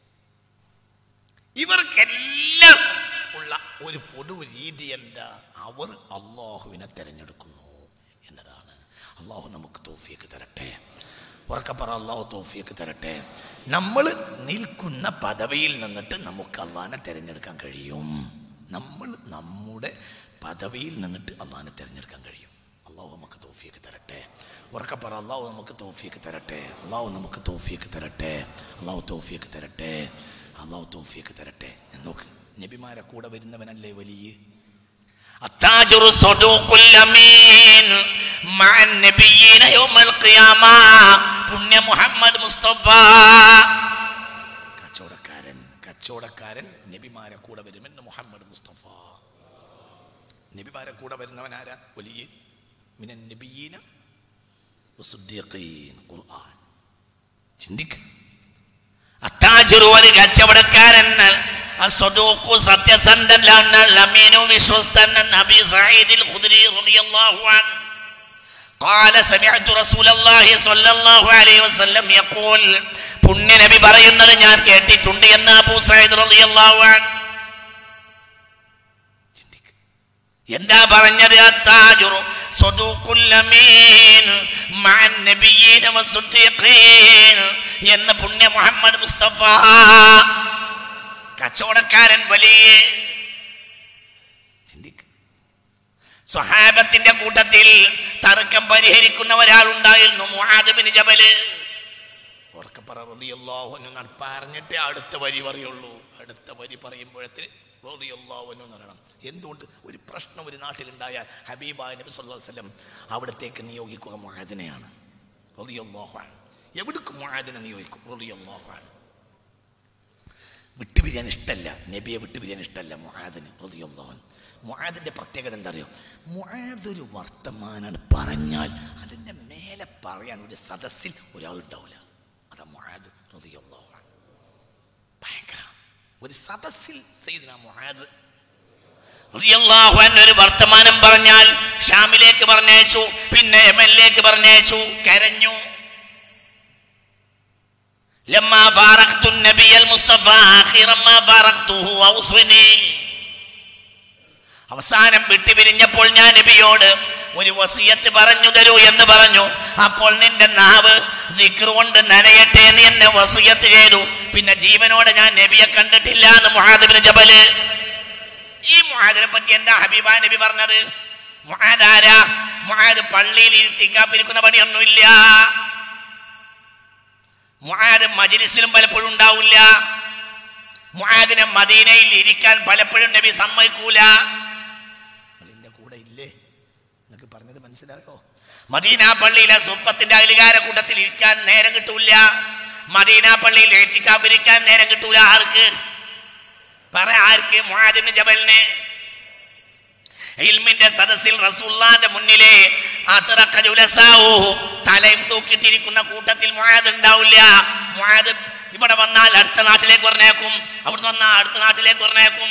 ഇവർക്കെല്ലാം ഉള്ള ഒരു പൊതു രീതി എന്താ അവർ അള്ളാഹുവിനെ തെരഞ്ഞെടുക്കുന്നു എന്നതാണ് അള്ളാഹു നമുക്ക് തോഫിയൊക്കെ തരട്ടെ ഉറക്കപ്പറ അള്ളാഹു തോഫിയൊക്കെ തരട്ടെ നമ്മൾ നിൽക്കുന്ന പദവിയിൽ നിന്നിട്ട് നമുക്ക് അള്ളാഹിനെ തിരഞ്ഞെടുക്കാൻ കഴിയും നമ്മൾ നമ്മുടെ പദവിയിൽ നിന്നിട്ട് അള്ളാഹിനെ തിരഞ്ഞെടുക്കാൻ കഴിയും അള്ളാഹു നമുക്ക് തോഫിയൊക്കെ തരട്ടെ ഉറക്കപ്പറ അള്ളാഹു നമുക്ക് തോഫിയൊക്കെ തരട്ടെ അള്ളാഹു നമുക്ക് തോഫിയൊക്കെ തരട്ടെ അള്ളാഹു തോഫിയൊക്കെ തരട്ടെ അള്ളാഹു തോഫിയൊക്കെ തരട്ടെ എന്ന് നോക്ക് നബിമാരെ കൂടെ വരുന്നവനല്ലേ വലിയ التاجر الصدوق الأمين مع النبيين يوم القيامة പുണ്യ മുഹമ്മദ് മുസ്തഫ കച്ചവടക്കാരൻ കച്ചവടക്കാരൻ നബിമാരെ കൂടെ വരുമെന്ന് മുഹമ്മദ് മുസ്തഫ നബിമാരെ കൂടെ വരുന്നവൻ ആരാ വലിയ മിനൻ നബിയീന വസുദ്ദീഖീൻ ഖുർആൻ ചിന്തിക്ക അത്താജിറു ഒരു കച്ചവടക്കാരൻ അസ്വദൂഖു സത്യസന്ധൻ ലമീനു വിശ്വസ്തൻ നബി സഈദ് ഖുദ്രി റളിയല്ലാഹു അൻഹു قال سمعت رسول الله صلى الله عليه وسلم يقول പുണ്യ നബി പറയുന്നത് ഞാൻ കേട്ടിട്ടുണ്ട് എന്ന് അബൂ സഈദ് റളിയല്ലാഹു അൻഹു ചിന്തിക്ക എന്താ പറഞ്ഞത് അത്താജുറു സ്വദൂഖുൽ അമീൻ മഅൻ നബിയ്യീന വസ്സുദ്ദീഖീൻ എന്ന് പുണ്യ മുഹമ്മദ് മുസ്തഫ കച്ചവടക്കാരൻ വലിയ ചിന്തിക്ക സ്വഹാബത്തിന്റെ കൂട്ടത്തിൽ തർക്കം പരിഹരിക്കുന്ന ഒരാളുണ്ടായിരുന്നു മുആദ് ബിൻ ജബല് ഉറക്കെ പറ റളിയല്ലാഹു അൻഹു ഞാൻ പറഞ്ഞിട്ടേ അടുത്ത വരി പറയുള്ളൂ അടുത്ത വരി പറയുമ്പോഴത്തിന് റളിയല്ലാഹു അൻഹു എന്ന് പറയണം എന്തുകൊണ്ട് ഒരു പ്രശ്നം ഒരു നാട്ടിലുണ്ടായാൽ ഹബീബായ നബി സല്ലല്ലാഹു അലൈഹി വസല്ലം അവിടത്തേക്ക് നിയോഗിക്കുക മുആദിനെയാണ് റളിയല്ലാഹു അൻഹു എവിടേക്ക് മുആദിനെ നിയോഗിക്കും റളിയല്ലാഹു അൻഹു വിട്ടുപിരിയാൻ ഇഷ്ടമല്ല നബിയെ വിട്ടുപിരിയാൻ ഇഷ്ടമല്ല മുഹാദിന് റളിയല്ലാഹു അൻഹു മുഹാദിന്റെ പ്രത്യേകത എന്താ അറിയോ മുഹാദൊരു വർത്തമാനാണ് പറഞ്ഞാൽ അതിന്റെ മേലെ പറയാൻ ഒരു സദസ്സിൽ ഒരാളുണ്ടാവില്ല അതാ മുഹാദ് റളിയല്ലാഹു അൻഹു ഭയങ്കര ഒരു സദസ്സിൽ സയ്യിദ്ന മുഹാദ് റളിയല്ലാഹു അൻഹു ഒരു വർത്തമാനം പറഞ്ഞാൽ ഷാമിലേക്ക് പറഞ്ഞയച്ചു പിന്നെ യമനിലേക്ക് പറഞ്ഞയച്ചു കരഞ്ഞു لما فارقت النبي المصطفى آخرا ما فارقته أوصني അവസാനം വിട്ടുപിരിഞ്ഞപ്പോൾ ഞാൻ നബിയോട് ഒരു വസിയത്ത് പറഞ്ഞു തരൂ എന്ന് പറഞ്ഞു അപ്പോൾ നിന്റെ നാവ് ദിക്ർ കൊണ്ട് നനയട്ടെ എന്ന് എന്നെ വസിയത്ത് ചെയ്തു പിന്നെ ജീവനോടെ ഞാൻ നബിയെ കണ്ടിട്ടില്ല എന്ന് മുഹാദിബിന് ജബല് ഈ മുഹാദിനെ പറ്റി എന്താ ഹബീബ നബി പറഞ്ഞത് മുഹാദാരാ മുഹാദ് പള്ളിയിൽ ഇരുത്തിക്കാപ്പിരിക്കുന്ന പണിയൊന്നുമില്ല മുആദ് മജ്ലിസിലും പലപ്പോഴും ഉണ്ടാവില്ല മുആദിനെ മദീനയിൽ ഇരിക്കാൻ പലപ്പോഴും നബി സമ്മതിക്കൂല നിന്റെ കൂടെ ഇല്ലേ നിനക്ക് പറഞ്ഞത് മനസ്സിലായോ മദീന പള്ളിയിലെ സുഫത്തിന്റെ അയലുകാര കൂട്ടത്തിൽ ഇരിക്കാൻ നേരം കിട്ടൂല മദീന പള്ളിയിൽ എത്തിക്കാപ്പിരിക്കാൻ നേരം കിട്ടൂല ആർക്ക് പറ ആർക്ക് മുആദിന് ജബലിന് ഇൽമിന്റെ സദസ്സിൽ റസൂല്ലാന്റെ മുന്നിലെ അത്രക്ക ജുലസാവു തലയും തൂക്കിയിട്ടിരിക്കുന്ന കൂട്ടത്തിൽ മുആദ് ഉണ്ടാവില്ല മുആദ് ഇവിടെ വന്നാൽ അടുത്ത നാട്ടിലേക്ക് പറഞ്ഞേക്കും അവിടുന്ന് വന്നാൽ അടുത്ത നാട്ടിലേക്ക് പറഞ്ഞേക്കും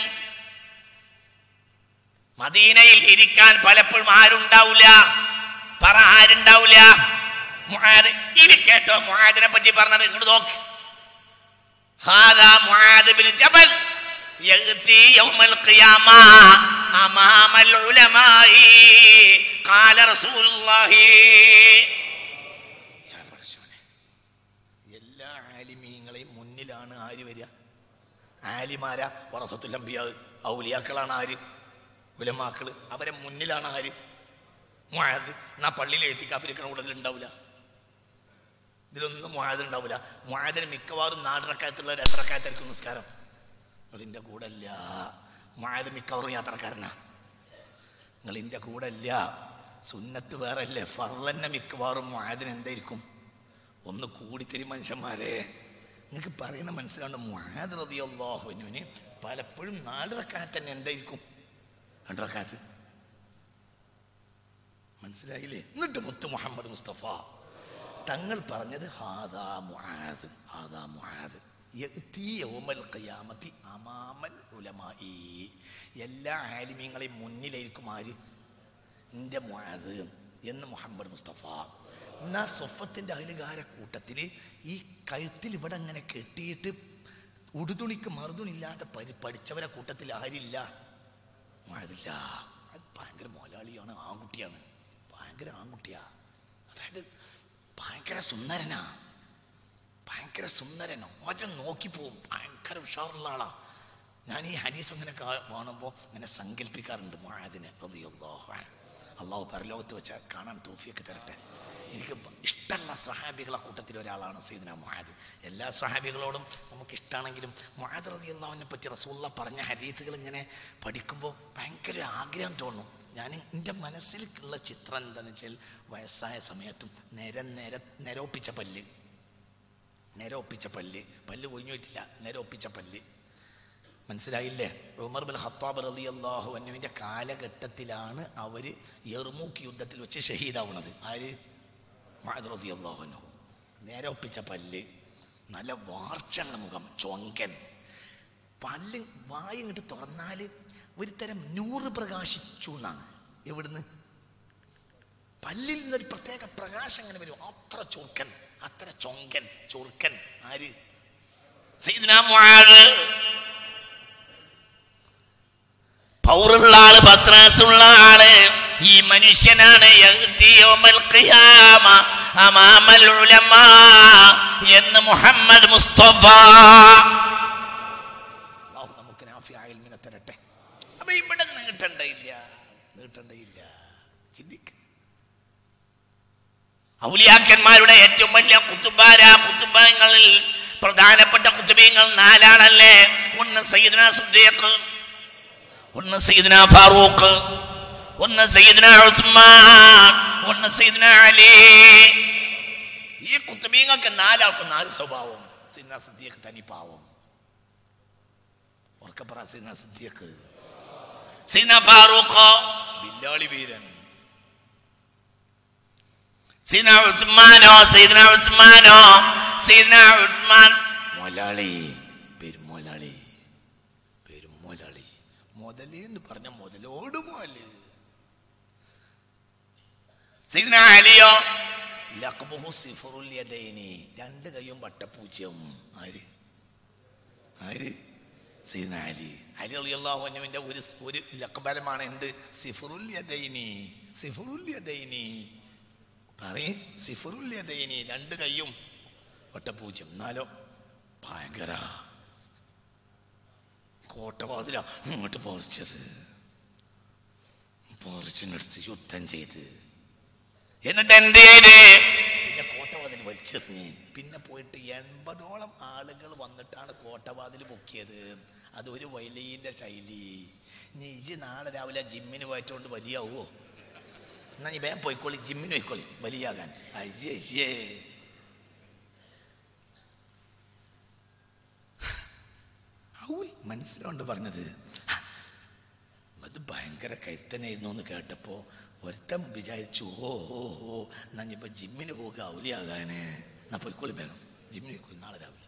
മദീനയിൽ ഇരിക്കാൻ പലപ്പോഴും ആരുണ്ടാവില്ല പറ ആരുണ്ടാവില്ല മുആദ് ഇനി കേട്ടോ മുആദിനെ പറ്റി പറഞ്ഞത് ഇങ്ങോട്ട് നോക്ക് ഹാദാ മുആദ് ബിൻ ജബൽ يأتي يوم القيامة أمام العلماء قال رسول الله يا പടച്ചോനെ, എല്ലാ ആലിമീങ്ങളെയും മുന്നിലാണ് ആര് വരിക ആലിമാരാ വറസത്തുല്ലംബിയ ഔലിയാക്കളാണ് ആര് ഉലമാക്കള് അവരെ മുന്നിലാണ് ആര് മുഴാദ് എന്നാ പള്ളിയിൽ എത്തിക്കാപ്പിരിക്കണ കൂടുതൽ ഉണ്ടാവില്ല ഇതിലൊന്നും മുഴാദ് ഉണ്ടാവില്ല മുഴാദിന് മിക്കവാറും നാലരക്കായത്തുള്ള രണ്ടരക്കായത്തായിരിക്കും നിസ്കാരം നിങ്ങളിൻ്റെ കൂടെ അല്ല മുഴാദ് മിക്കവാറും യാത്രക്കാരനാ നിങ്ങളിൻ്റെ കൂടെ അല്ല സുന്നത്ത് വേറെ അല്ലേ ഫർലന്നെ മിക്കവാറും മുഴാദിന് എന്തായിരിക്കും ഒന്ന് കൂടിത്തരി മനുഷ്യന്മാരെ നിങ്ങൾക്ക് പറയുന്ന മനസ്സിലാണ്ട് മുഴാദ് റതിയല്ലാഹുവിനുവിന് പലപ്പോഴും നാലരക്കായത്ത് തന്നെ എന്തായിരിക്കും രണ്ടരക്കായത്ത് മനസ്സിലായില്ലേ എന്നിട്ട് മുത്ത് മുഹമ്മദ് മുസ്തഫ തങ്ങൾ പറഞ്ഞത് ഹാദാ മുആദ് ഹാദാ മുആദ് യഅ്തി യൗമൽ ഖിയാമത്തി അമാമൽ ഉലമായി എല്ലാ ആലിമീങ്ങളെയും മുന്നിലായിരിക്കും ആര് എൻ്റെ മുആദ് എന്ന് മുഹമ്മദ് മുസ്തഫ എന്നാ സ്വഫത്തിൻ്റെ അയലുകാര കൂട്ടത്തിൽ ഈ കഴുത്തിൽ ഇവിടെ അങ്ങനെ കെട്ടിയിട്ട് ഉടുതുണിക്ക് മറുതുണില്ലാത്ത പരി പഠിച്ചവരെ കൂട്ടത്തിൽ ആരില്ല അതില്ല അത് ഭയങ്കര മുതലാളിയാണ് ആൺകുട്ടിയാണ് ഭയങ്കര ആൺകുട്ടിയാ അതായത് ഭയങ്കര സുന്ദരനാ ഭയങ്കര സുന്ദരനോ ഒറ്റ നോക്കിപ്പോവും ഭയങ്കര ഉഷാറുള്ള ആളാ ഞാൻ ഈ ഹനീസ് ഇങ്ങനെ കാണുമ്പോൾ ഇങ്ങനെ സങ്കല്പിക്കാറുണ്ട് മുഴാദിനെ അള്ളാഹു അള്ളാഹു പരലോകത്ത് വെച്ചാൽ കാണാൻ തോഫിയൊക്കെ തരട്ടെ എനിക്ക് ഇഷ്ടമുള്ള സ്വഹാബികളെ കൂട്ടത്തിൽ ഒരാളാണ് സീദന മുഹാദ് എല്ലാ സ്വഹാബികളോടും നമുക്ക് ഇഷ്ടമാണെങ്കിലും മുഹാദ് റതി അള്ളാഹുവിനെ പറ്റി റസൂള്ള പറഞ്ഞ ഹദീത്തുകൾ ഇങ്ങനെ പഠിക്കുമ്പോൾ ഭയങ്കര ആഗ്രഹം തോന്നും ഞാൻ എൻ്റെ മനസ്സിലുള്ള ചിത്രം എന്താണെന്ന് വെച്ചാൽ വയസ്സായ സമയത്തും നിര നിര നിരൊപ്പിച്ച പല്ല് നിരൊപ്പിച്ച പല്ല് പല്ല് ഒഴിഞ്ഞിട്ടില്ല നിരൊപ്പിച്ച പല്ല് മനസ്സിലായില്ലേ ഉമർ ബിൻ ഖത്താബ് റലി അള്ളാഹു അന്നുവിൻ്റെ കാലഘട്ടത്തിലാണ് അവർ എറുമൂക്ക് യുദ്ധത്തിൽ വെച്ച് ഷഹീദാവുന്നത് ആര് മഹദ് റലി അള്ളാഹുനു നേരെ ഒപ്പിച്ച പല്ല് നല്ല വാർച്ചയുള്ള മുഖം ചൊങ്കൻ പല്ല് വായി ഇങ്ങോട്ട് തുറന്നാൽ ഒരു തരം നൂറ് പ്രകാശിച്ചു എന്നാണ് എവിടുന്ന് പല്ലിൽ നിന്നൊരു പ്രത്യേക പ്രകാശം ഇങ്ങനെ വരും അത്ര ചൊർക്കൻ അത്ര ചൊങ്കൻ ചൊർക്കൻ ആര് സയ്യിദ്ന മുആദ് പൗറുള്ള ആള് പത്രാസുള്ള ആള് ഈ മനുഷ്യനാണ് യഅ്തി യൗമൽ ഖിയാമ അമാമൽ ഉലമാ എന്ന് മുഹമ്മദ് മുസ്തഫ അല്ലാഹു നമുക്ക് നാഫിയ ഇൽമിനെ തരട്ടെ അപ്പൊ ഇവിടെ നീട്ടണ്ടയില്ല നീട്ടണ്ടയില്ല ചിന്തിക്ക ഔലിയാക്കന്മാരുടെ ഏറ്റവും വലിയ കുത്തുബാര കുത്തുബങ്ങളിൽ പ്രധാനപ്പെട്ട കുത്തുബീങ്ങൾ നാലാണല്ലേ ഒന്ന് സയ്യിദ്ന സുദ്ദീഖ് ഒന്ന് സയ്യിദ്ന ഫാറൂഖ് ഒന്ന് സയ്യിദ്ന ഉസ്മാൻ ഒന്ന് സയ്യിദ്ന അലി ഈ കുത്തുബീങ്ങൾക്ക് നാലാൾക്കും നാല് സ്വഭാവം സയ്യിദ്ന സിദ്ദീഖ് തനിപ്പാവം ഉറക്കപ്പറ സയ്യിദ്ന സിദ്ദീഖ് സയ്യിദ്ന ഫാറൂഖ് ബില്ലാളി വീരൻ സയ്യിദ്ന ഉസ്മാനോ സയ്യിദ്ന ഉസ്മാനോ സയ്യിദ്ന ഉസ്മാൻ മൊലാളി പെരുമൊലാളി പെരുമൊലാളി മുതല് എന്ന് പറഞ്ഞ മുതലോട് മുതല് സയ്യിദ്ന അലിയോ ലഖ്ബുഹു സിഫറുൽ യദൈനി രണ്ട് കൈയും വട്ടപ്പൂജ്യം ആര് ആര് സയ്യിദ്ന അലി അലി റളിയല്ലാഹു അൻഹുവിന്റെ ഒരു ഒരു ലഖബലമാണ് എന്ത് സിഫറുൽ യദൈനി സിഫറുൽ യദൈനി പറയ് സിഫറുൽ യദൈനി രണ്ട് കൈയും വട്ടപ്പൂജ്യം എന്നാലോ ഭയങ്കര കോട്ടവാതില ഇങ്ങോട്ട് പറിച്ചത് പറിച്ചിനടുത്ത് യുദ്ധം ചെയ്ത് എന്നിട്ട് എന്ത് ചെയ്ത് പിന്നെ കോട്ടവാതിൽ വലിച്ചെറിഞ്ഞ് പിന്നെ പോയിട്ട് എൺപതോളം ആളുകൾ വന്നിട്ടാണ് കോട്ടവാതിൽ പൊക്കിയത് അതൊരു വലിയ ശൈലി നീ ഇജ് നാളെ രാവിലെ ജിമ്മിന് പോയിട്ടോണ്ട് വലിയാവോ എന്നാ നീ വേഗം പോയിക്കോളി ജിമ്മിന് പോയിക്കോളി വലിയാകാൻ അയ്യേ അയ്യേ ഔൽ മനസ്സിലുണ്ട് പറഞ്ഞത് അത് ഭയങ്കര കരുത്തനായിരുന്നു എന്ന് കേട്ടപ്പോൾ ഒരുത്തം വിചാരിച്ചു ഓ ഓ ഓ എന്നാ ഇപ്പൊ ജിമ്മിന് പോകുക ഔലിയാകാന് എന്നാ പോയിക്കോളി വേഗം ജിമ്മിന് പോയിക്കോളി നാളെ രാവിലെ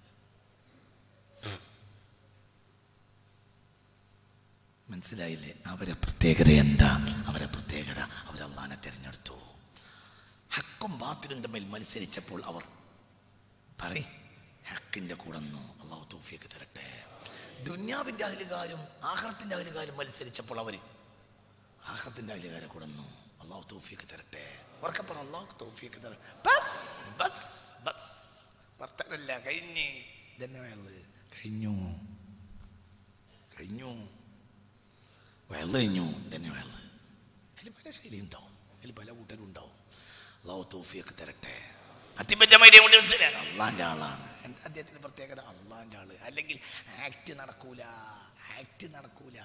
മനസ്സിലായില്ലേ അവരെ പ്രത്യേകത എന്താ അവരെ പ്രത്യേകത അവർ അള്ളാനെ തിരഞ്ഞെടുത്തു ഹക്കും ബാത്തിലും തമ്മിൽ മത്സരിച്ചപ്പോൾ അവർ പറ ഹക്കിന്റെ കൂടന്നു അള്ളാഹു തൗഫീഖ് തരട്ടെ ദുന്യാവിന്റെ അഹലുകാരും ആഹ്റത്തിന്റെ അഹലുകാരും മത്സരിച്ചപ്പോൾ അവര് ആഹ്റത്തിന്റെ അഹലുകാരെ കൂടന്നു അള്ളാഹു തൗഫീഖ് തരട്ടെ ഉറക്കപ്പറ അള്ളാഹു തൗഫീഖ് തരട്ടെ ബസ് ബസ് ബസ് വർത്തനല്ല കഴിഞ്ഞ് ഇതന്നെ വേണ്ടത് കഴിഞ്ഞു കഴിഞ്ഞു വെള്ളം കഴിഞ്ഞു തന്നെ വെള്ളം അതിൽ പല ശൈലി ഉണ്ടാവും അതിൽ പല കൂട്ടരും ഉണ്ടാവും അള്ളാഹു തൗഫിയൊക്കെ തരട്ടെ അത്തിപ്പറ്റമൈഡിയ കൊണ്ട് മനസ്സിലായി അള്ളാന്റെ ആളാണ് എൻ്റെ അദ്ദേഹത്തിന്റെ പ്രത്യേകത അള്ളാന്റെ ആള് അല്ലെങ്കിൽ ആക്ട് നടക്കൂല ആക്ട് നടക്കൂല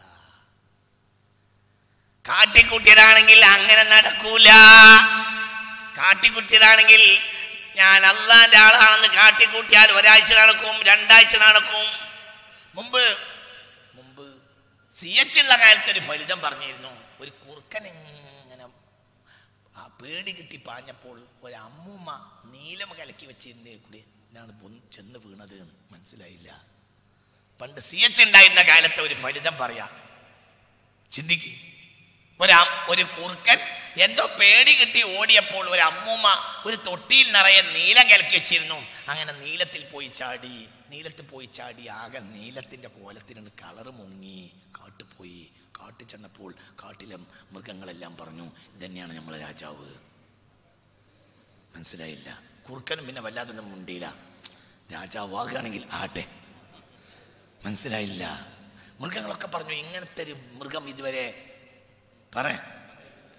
കാട്ടിക്കുട്ടിയതാണെങ്കിൽ അങ്ങനെ നടക്കൂല കാട്ടിക്കുട്ടിയതാണെങ്കിൽ ഞാൻ അള്ളാന്റെ ആളാണെന്ന് കാട്ടിക്കൂട്ടിയാൽ ഒരാഴ്ച നടക്കും രണ്ടാഴ്ച നടക്കും മുമ്പ് മുമ്പ് സി എച്ച് ഉള്ള കാലത്ത് ഒരു ഫലിതം പറഞ്ഞിരുന്നു ഒരു കുറുക്കൻ ഇങ്ങനെ ആ പേടി കിട്ടി പാഞ്ഞപ്പോൾ ഒരു അമ്മൂമ്മ നീലമ കലക്കി വെച്ചിരുന്നേ കൂടി ഞാണ് ചെന്ന് വീണത് എന്ന് മനസ്സിലായില്ല പണ്ട് സി എച്ച് ഉണ്ടായിരുന്ന കാലത്തെ ഒരു ഫലിതം പറയാ ചിന്തിക്ക് ഒരു ഒരു കുറുക്കൻ എന്തോ പേടി കിട്ടി ഓടിയപ്പോൾ ഒരു അമ്മൂമ്മ ഒരു തൊട്ടിയിൽ നിറയെ നീലം കലക്കി വെച്ചിരുന്നു അങ്ങനെ നീലത്തിൽ പോയി ചാടി നീലത്തിൽ പോയി ചാടി ആകെ നീലത്തിന്റെ കോലത്തിനുണ്ട് കളറ് മുങ്ങി കാട്ടു പോയി കാട്ടിൽ ചെന്നപ്പോൾ കാട്ടിലെ മൃഗങ്ങളെല്ലാം പറഞ്ഞു ഇതന്നെയാണ് നമ്മളെ രാജാവ് മനസ്സിലായില്ല കുറുക്കനും പിന്നെ വല്ലാതൊന്നും മുണ്ടിയില്ല രാജാവാകുകയാണെങ്കിൽ ആട്ടെ മനസ്സിലായില്ല മൃഗങ്ങളൊക്കെ പറഞ്ഞു ഇങ്ങനത്തെ ഒരു മൃഗം ഇതുവരെ പറ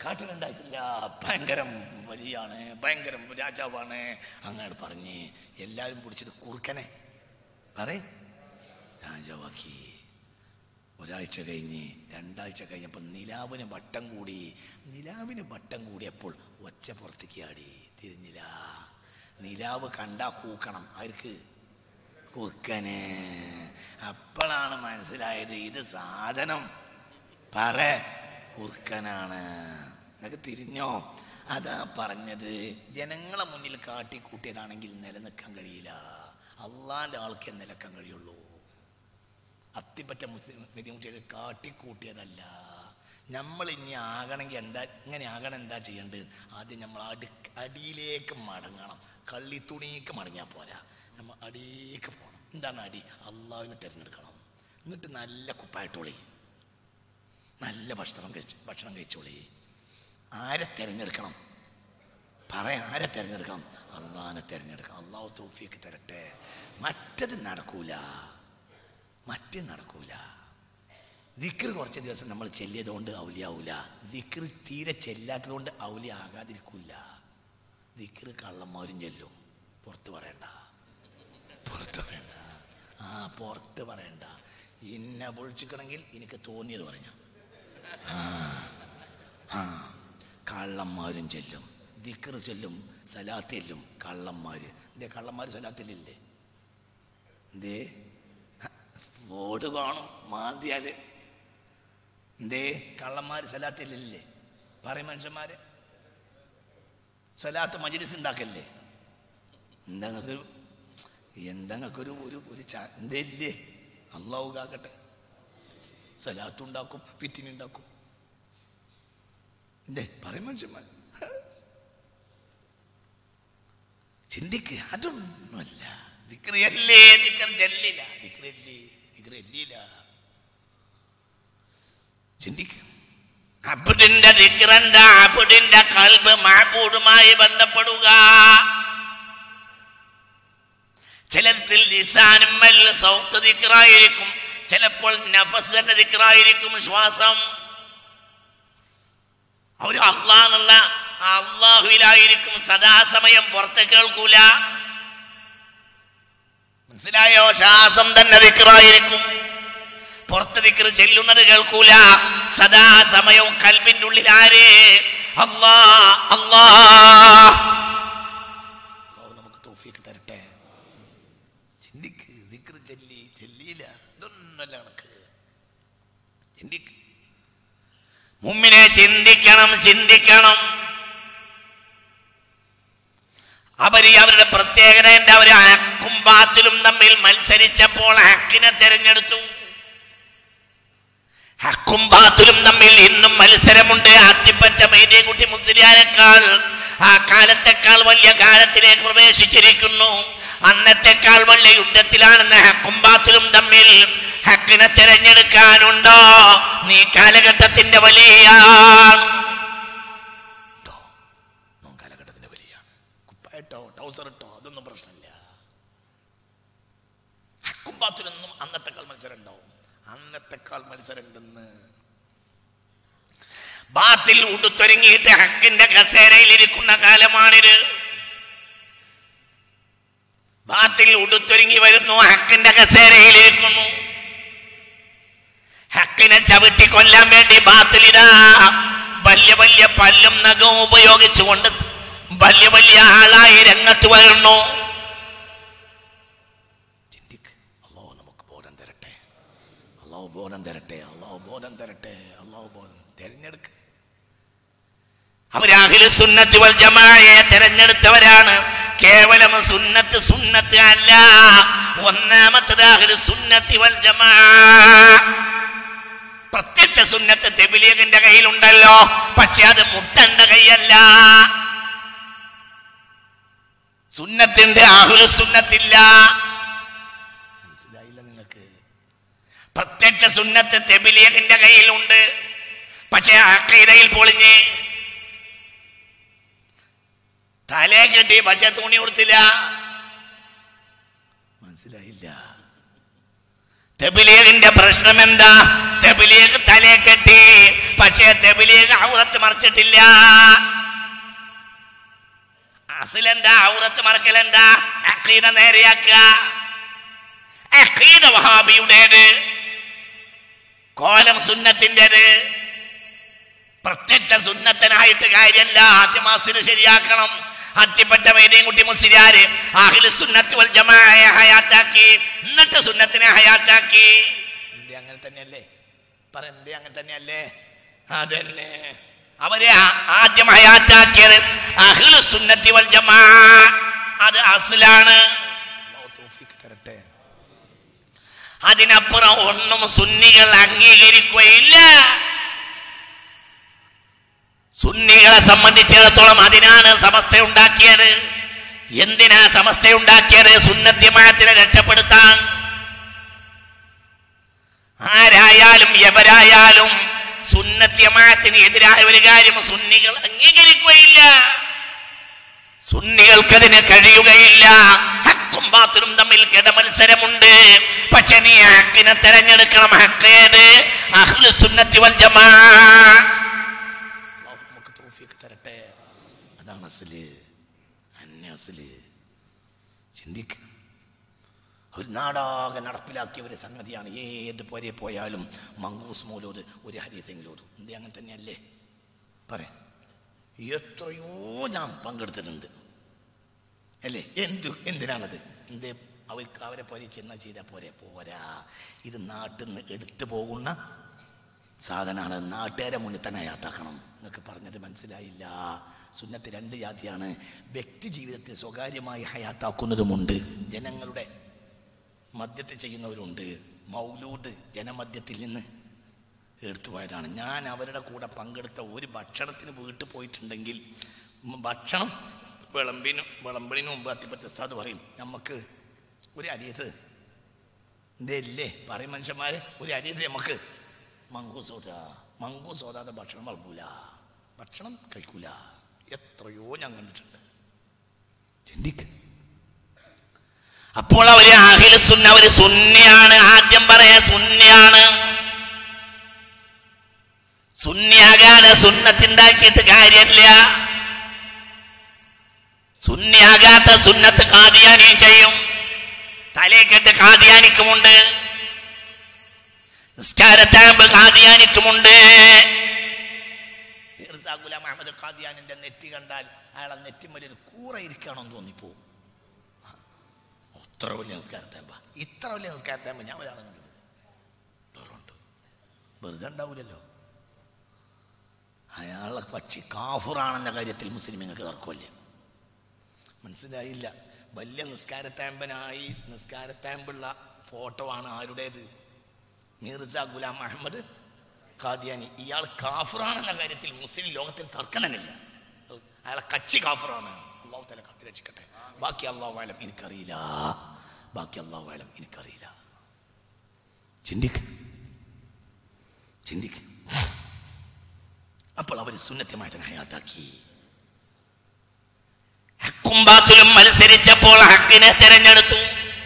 കാട്ടിലുണ്ടായിട്ടില്ല ഭയങ്കരം വലിയാണ് ഭയങ്കരം രാജാവാണ് അങ്ങനെ പറഞ്ഞ് എല്ലാവരും പിടിച്ചിട്ട് കുറുക്കനെ പറയും രാജാവാക്കി ഒരാഴ്ച കഴിഞ്ഞ് രണ്ടാഴ്ച കഴിഞ്ഞപ്പോൾ നിലാവിന് വട്ടം കൂടി നിലാവിന് വട്ടം കൂടിയപ്പോൾ ഒച്ച പുറത്തേക്ക് ആടി തിരിഞ്ഞില്ല നിലാവ് കണ്ടാ കൂക്കണം ആർക്ക് കുറുക്കന് അപ്പോഴാണ് മനസ്സിലായത് ഇത് സാധനം പറ കുറുക്കനാണ് എന്നൊക്കെ തിരിഞ്ഞോ അതാ പറഞ്ഞത് ജനങ്ങളെ മുന്നിൽ കാട്ടിക്കൂട്ടിയതാണെങ്കിൽ നിലനിൽക്കാൻ കഴിയില്ല അള്ളാന്റെ ആൾക്കേ നിലക്കാൻ കഴിയുള്ളൂ അത്തിപ്പറ്റ മുസ്ലിം വിധിമുട്ടിയൊക്കെ കാട്ടിക്കൂട്ടിയതല്ല നമ്മൾ ഇനി ആകണമെങ്കിൽ എന്താ ഇങ്ങനെ ആകണം എന്താ ചെയ്യേണ്ടത് ആദ്യം നമ്മൾ അടി അടിയിലേക്ക് മടങ്ങണം കള്ളിത്തുണിക്ക് മടങ്ങിയാൽ പോരാ നമ്മൾ അടിയിലേക്ക് പോകണം എന്താണ് അടി അള്ളാവിനെ തിരഞ്ഞെടുക്കണം എന്നിട്ട് നല്ല കുപ്പായിട്ടോളി നല്ല ഭക്ഷണം കഴിച്ച് ഭക്ഷണം കഴിച്ചോളി ആരെ തിരഞ്ഞെടുക്കണം പറയാം ആരെ തിരഞ്ഞെടുക്കണം അള്ളാഹിനെ തിരഞ്ഞെടുക്കണം അള്ളാഹു തോഫിയൊക്കെ തരട്ടെ മറ്റത് നടക്കൂല മറ്റേ നടക്കൂല ദിക്കർ കുറച്ച് ദിവസം നമ്മൾ ചെല്ലിയതുകൊണ്ട് ഔലിയാവൂല ദിക്കർ തീരെ ചെല്ലാത്തത് കൊണ്ട് ഔലിയ ആകാതിരിക്കൂല ദിക്കർ കള്ളന്മാരും ചെല്ലും പുറത്ത് പറയണ്ട പുറത്ത് പറയണ്ട ആ പുറത്ത് പറയണ്ട എന്നെ പൊളിച്ചിക്കണമെങ്കിൽ എനിക്ക് തോന്നിയത് പറഞ്ഞ ആ കള്ളന്മാരും ചെല്ലും ദിക്കർ ചെല്ലും സലാത്തില്ലും കള്ളന്മാര് എന്തേ കള്ളന്മാര് സലാത്തില്ലേ എന്തേ ബോർഡ് കാണും മാന്തിയാല് എന്തേ കള്ളന്മാര് സലാത്തില്ലേ പറയും മനുഷ്യന്മാര് സലാത്ത് മജിലിസ് ഉണ്ടാക്കല്ലേ എന്താ നിങ്ങൾക്കൊരു എന്താ നിങ്ങൾക്കൊരു ഒരു ഒരു ചാ- എന്തേ ഇല്ലേ അള്ളാഹു കാക്കട്ടെ സലാത്തുണ്ടാക്കും പിറ്റിനുണ്ടാക്കും എന്തേ പറയും മനുഷ്യന്മാർ ചിന്തിക്ക് അതൊന്നുമല്ല ദിക്റിയല്ലേ ദിക്ർ ചെല്ലില്ല ദിക്റല്ലേ ദിക്ർ എല്ലില്ല ചിന്തിക്ക് അബുദിന്റെ ദിക്റണ്ട അബുദിന്റെ കൽബ് മാബൂടുമായി ബന്ധപ്പെടുക ചിലത്തിൽ ലിസാനും മെല്ലെ സൗത്ത് ദിക്റായിരിക്കും ചിലപ്പോൾ നഫസിന്റെ ദിക്റായിരിക്കും ശ്വാസം അവര് അള്ളാന്നുള്ള അള്ളാഹുവിലായിരിക്കും സദാസമയം പുറത്ത് കേൾക്കൂല മനസ്സിലായോ ശ്വാസം തന്നെ ദിക്റായിരിക്കും പുറത്ത് ദിക്റ് ചെല്ലുന്നത് കേൾക്കൂല സദാസമയവും കൽബിന്റെ ഉള്ളിൽ ആര് അള്ളാ അള്ളാ അള്ളാഹു നമുക്ക് തോഫിക്ക് തരട്ടെ ചിന്തിക്ക് ദിക്റ് ചെല്ലി ചെല്ലിയില്ല ഇതൊന്നല്ല കണക്ക് ചിന്തിക്ക് മുമ്മിനെ ചിന്തിക്കണം ചിന്തിക്കണം അവര് അവരുടെ പ്രത്യേകത എന്താ അവര് ഹക്കും ബാത്തിലും തമ്മിൽ മത്സരിച്ചപ്പോൾ ഹക്കിനെ തെരഞ്ഞെടുത്തു ഹക്കും ബാത്തിലും തമ്മിൽ ഇന്നും മത്സരമുണ്ട് ആത്തിപ്പറ്റ മൈതേക്കുട്ടി മുസ്ലിയാനേക്കാൾ ആ കാലത്തെക്കാൾ വലിയ കാലത്തിലേക്ക് പ്രവേശിച്ചിരിക്കുന്നു അന്നത്തെക്കാൾ വലിയ യുദ്ധത്തിലാണെന്ന് ഹക്കും ബാത്തിലും തമ്മിൽ ഹക്കിനെ തെരഞ്ഞെടുക്കാനുണ്ടോ നീ കാലഘട്ടത്തിന്റെ വലിയാണ് ഉണ്ടോ? നോൻ കാലഘട്ടത്തിന്റെ വലിയാണ് കുപ്പായിട്ടോ ടൗസർ ഇട്ടോ അതൊന്നും പ്രശ്നമില്ല ഹക്കും ബാത്തിലൊന്നും അന്നത്തെക്കാൾ മത്സരം ഉണ്ടാവും അന്നത്തെക്കാൾ മത്സരം ഉണ്ടെന്ന് ബാത്തിൽ ഉടുത്തൊരുങ്ങിയിട്ട് ഹക്കിന്റെ കസേരയിൽ ഇരിക്കുന്ന കാലമാണിത് ബാത്തിൽ ഉടുത്തൊരുങ്ങി വരുന്നു ഹക്കിന്റെ കസേരയിൽ ഇരിക്കുന്നു ഹക്കിനെ ചവിട്ടി കൊല്ലാൻ വേണ്ടി ബാത്തിലിതാ വലിയ വലിയ പല്ലും നഖവും ഉപയോഗിച്ചുകൊണ്ട് വലിയ വലിയ ആളായി രംഗത്ത് വരുന്നു ചിന്തിക്ക് അള്ളാഹു നമുക്ക് ബോധം തരട്ടെ അള്ളാഹു ബോധം തരട്ടെ അള്ളാഹു ബോധം തരട്ടെ അള്ളാഹു ബോധം തിരഞ്ഞെടുക്ക് അവരാഹില് സുന്നത്ത് വൽ ജമാഅയെ തിരഞ്ഞെടുത്തവരാണ് കേവലം സുന്നത്ത് സുന്നത്ത് അല്ല ഒന്നാമത്തത് അഹില് സുന്നത്തി വൽ ജമാ പ്രത്യക്ഷ സുന്നത്ത് തെബിലീഗിന്റെ കയ്യിലുണ്ടല്ലോ പക്ഷെ അത് മുട്ടന്റെ കൈയല്ല സുന്നത്തിന്റെ ആഹുല സുന്നത്തില്ല മനസ്സിലായില്ല നിങ്ങൾക്ക് പ്രത്യക്ഷ സുന്നത്ത് തെബിലീഗിന്റെ കയ്യിലുണ്ട് പക്ഷെ അക്കൈതയിൽ പൊളിഞ്ഞ് തലേ കെട്ടി പക്ഷെ തുണി കൊടുത്തില്ല മനസ്സിലായില്ല തെബിലീഗിന്റെ പ്രശ്നം എന്താ തെബിലീഗ് തലേ കെട്ടി പക്ഷെ പക്ഷേ തെബിലേക്ക് ഔറത്ത് മറച്ചിട്ടില്ല അസിലെന്താ ഔറത്ത് മറക്കലെന്താ അഖീദ നേരെയാക്കുക അഖീദ വഹാബിയുടേത് കോലം സുന്നത്തിൻ്റെത് പ്രത്യക്ഷ സുന്നത്തനായിട്ട് കാര്യമല്ല ആദ്യം അസില് ശരിയാക്കണം അത്തിപ്പെട്ട വൈദ്യം കുട്ടി മുസ്ലിയാര് അഖിൽ സുന്നത്ത് വൽ ജമായ ഹയാത്താക്കി എന്നിട്ട് സുന്നത്തിനെ ഹയാത്താക്കി എന്തേ അങ്ങനെ തന്നെയല്ലേ പറ എന്തേ അങ്ങനെ തന്നെയല്ലേ അതന്നെ അവരെ ആ- ആദ്യം ഹയാത്താക്കിയത് അഖിൽ സുന്നത്തി വൽ ജമാ അത് അസിലാണ് അല്ലാഹു തൗഫീഖ് തരട്ടെ അതിനപ്പുറം ഒന്നും സുന്നികൾ അംഗീകരിക്കുകയില്ല സുന്നികളെ സംബന്ധിച്ചിടത്തോളം അതിനാണ് സമസ്ത ഉണ്ടാക്കിയത് എന്തിനാ സമസ്ത ഉണ്ടാക്കിയത് സുന്നത്യമായത്തിനെ രക്ഷപ്പെടുത്താൻ ആരായാലും എവരായാലും സുന്നത്യമായത്തിന് എതിരായ ഒരു കാര്യം സുന്നികൾ അംഗീകരിക്കുകയില്ല സുന്നികൾക്കതിന് കഴിയുകയില്ല ഹക്കും ബാത്തിലും തമ്മിൽ കിടമത്സരമുണ്ട് പക്ഷെ നീ ഹക്കിനെ തെരഞ്ഞെടുക്കണം ഹക്കേത് അഹ്ലു സുന്നത്തി വൽ ജമാ അള്ളാഹു നമുക്ക് തൗഫീഖ് തരട്ടെ അതാണ് അസല് അന്നെ അസല് ചിന്തിക്ക ഒരു നാടാകെ നടപ്പിലാക്കിയ ഒരു സംഗതിയാണ് ഏത് പോരെ പോയാലും മങ്കൂസ് മൂലോട് ഒരു ഹരീതെങ്കിലോടും എന്തേ അങ്ങനെ തന്നെയല്ലേ പറയാം എത്രയോ ഞാൻ പങ്കെടുത്തിട്ടുണ്ട് അല്ലേ എന്തു എന്തിനാണത് എന്തേ അവർക്ക് അവരെ പോലെ ചെന്ന ചെയ്താൽ പോരെ പോരാ ഇത് നാട്ടിൽ നിന്ന് എടുത്തു പോകുന്ന സാധനമാണ് നാട്ടുകാരെ മുന്നിൽ തന്നെ ഹയാത്താക്കണം എന്നൊക്കെ പറഞ്ഞത് മനസ്സിലായില്ല സുന്നത്ത് രണ്ട് ജാതിയാണ് വ്യക്തി ജീവിതത്തിൽ സ്വകാര്യമായി ഹയാത്താക്കുന്നതുമുണ്ട് ജനങ്ങളുടെ മദ്യത്തിൽ ചെയ്യുന്നവരുണ്ട് മൗലൂഡ് ജനമദ്യത്തിൽ നിന്ന് എടുത്തു പോയതാണ് ഞാൻ അവരുടെ കൂടെ പങ്കെടുത്ത ഒരു ഭക്ഷണത്തിന് വീട്ടിൽ പോയിട്ടുണ്ടെങ്കിൽ ഉം ഭക്ഷണം വിളമ്പിനും വിളമ്പിന് മുമ്പ് അത്തിപ്പറ്റ ഉസ്താദ് പറയും നമുക്ക് ഒരു അരിയത്ത് എന്തേ ഇല്ലേ പറയും മനുഷ്യന്മാര് ഒരു അരിയത്ത് നമുക്ക് മങ്കൂസ് ഓതാ മങ്കൂസ് ഓതാതെ ഭക്ഷണം വിളമ്പൂല ഭക്ഷണം കഴിക്കൂല എത്രയോ ഞാൻ കണ്ടിട്ടുണ്ട് ചിന്തിക്ക് അപ്പോൾ അവര് അഹില സുന്ന അവര് സുന്നിയാണ് ആദ്യം പറയാ സുന്നിയാണ് സുന്നിയാകാതെ സുന്നത്തുണ്ടാക്കിയിട്ട് കാര്യമില്ല സുന്നിയാകാത്ത സുന്നത്ത് കാദിയാനിയും ചെയ്യും തലേക്കെട്ട് കാദിയാനിക്കുമുണ്ട് നിസ്കാരത്താമ്പ് കാദിയാനിക്കുമുണ്ട് മിർസ ഗുലാം അഹമ്മദ് ഖാദിയാനിന്റെ നെറ്റി കണ്ടാൽ അയാളെ നെറ്റിമ്മൽ ഒരു കൂറ ഇരിക്കണമെന്ന് തോന്നിപ്പോ ഇത്ര വലിയ നിസ്കാരത്താമ്പ ഇത്ര വലിയ നിസ്കാരത്താമ്പ ഞാൻ ഒരാളെ കണ്ടു ഇത്രയുണ്ട് വെറുതെ ഉണ്ടാവില്ലല്ലോ അയാളെ പക്ഷി കാഫുറാണെന്ന കാര്യത്തിൽ മുസ്ലിമിങ്ങൾക്ക് തർക്കമില്ല മനസ്സിലായില്ല വലിയ നിസ്കാരത്താമ്പനായി നിസ്കാരത്താമ്പുള്ള ഫോട്ടോ ആണ് ആരുടേത് മിർസ ഗുലാം അഹമ്മദ് ഖാദിയാനി ഇയാൾ കാഫുറാണെന്ന കാര്യത്തിൽ മുസ്ലിം ലോകത്തിൽ തർക്കനമില്ല അയാളെ കച്ചി കാഫുറാണ് അള്ളാഹു തല കാത്തി രക്ഷിക്കട്ടെ ബാക്കി അള്ളാഹു ആലം എനിക്കറിയില്ല ബാക്കി അള്ളാഹു ആലം എനിക്കറിയില്ല ചിന്തിക്ക് ചിന്തിക്ക് അപ്പോൾ അവർ സുന്നത്യമായി ഹയാത്താക്കി ഹക്കും ബാത്തിലും മത്സരിച്ചപ്പോൾ ഹക്കിനെ തെരഞ്ഞെടുത്തു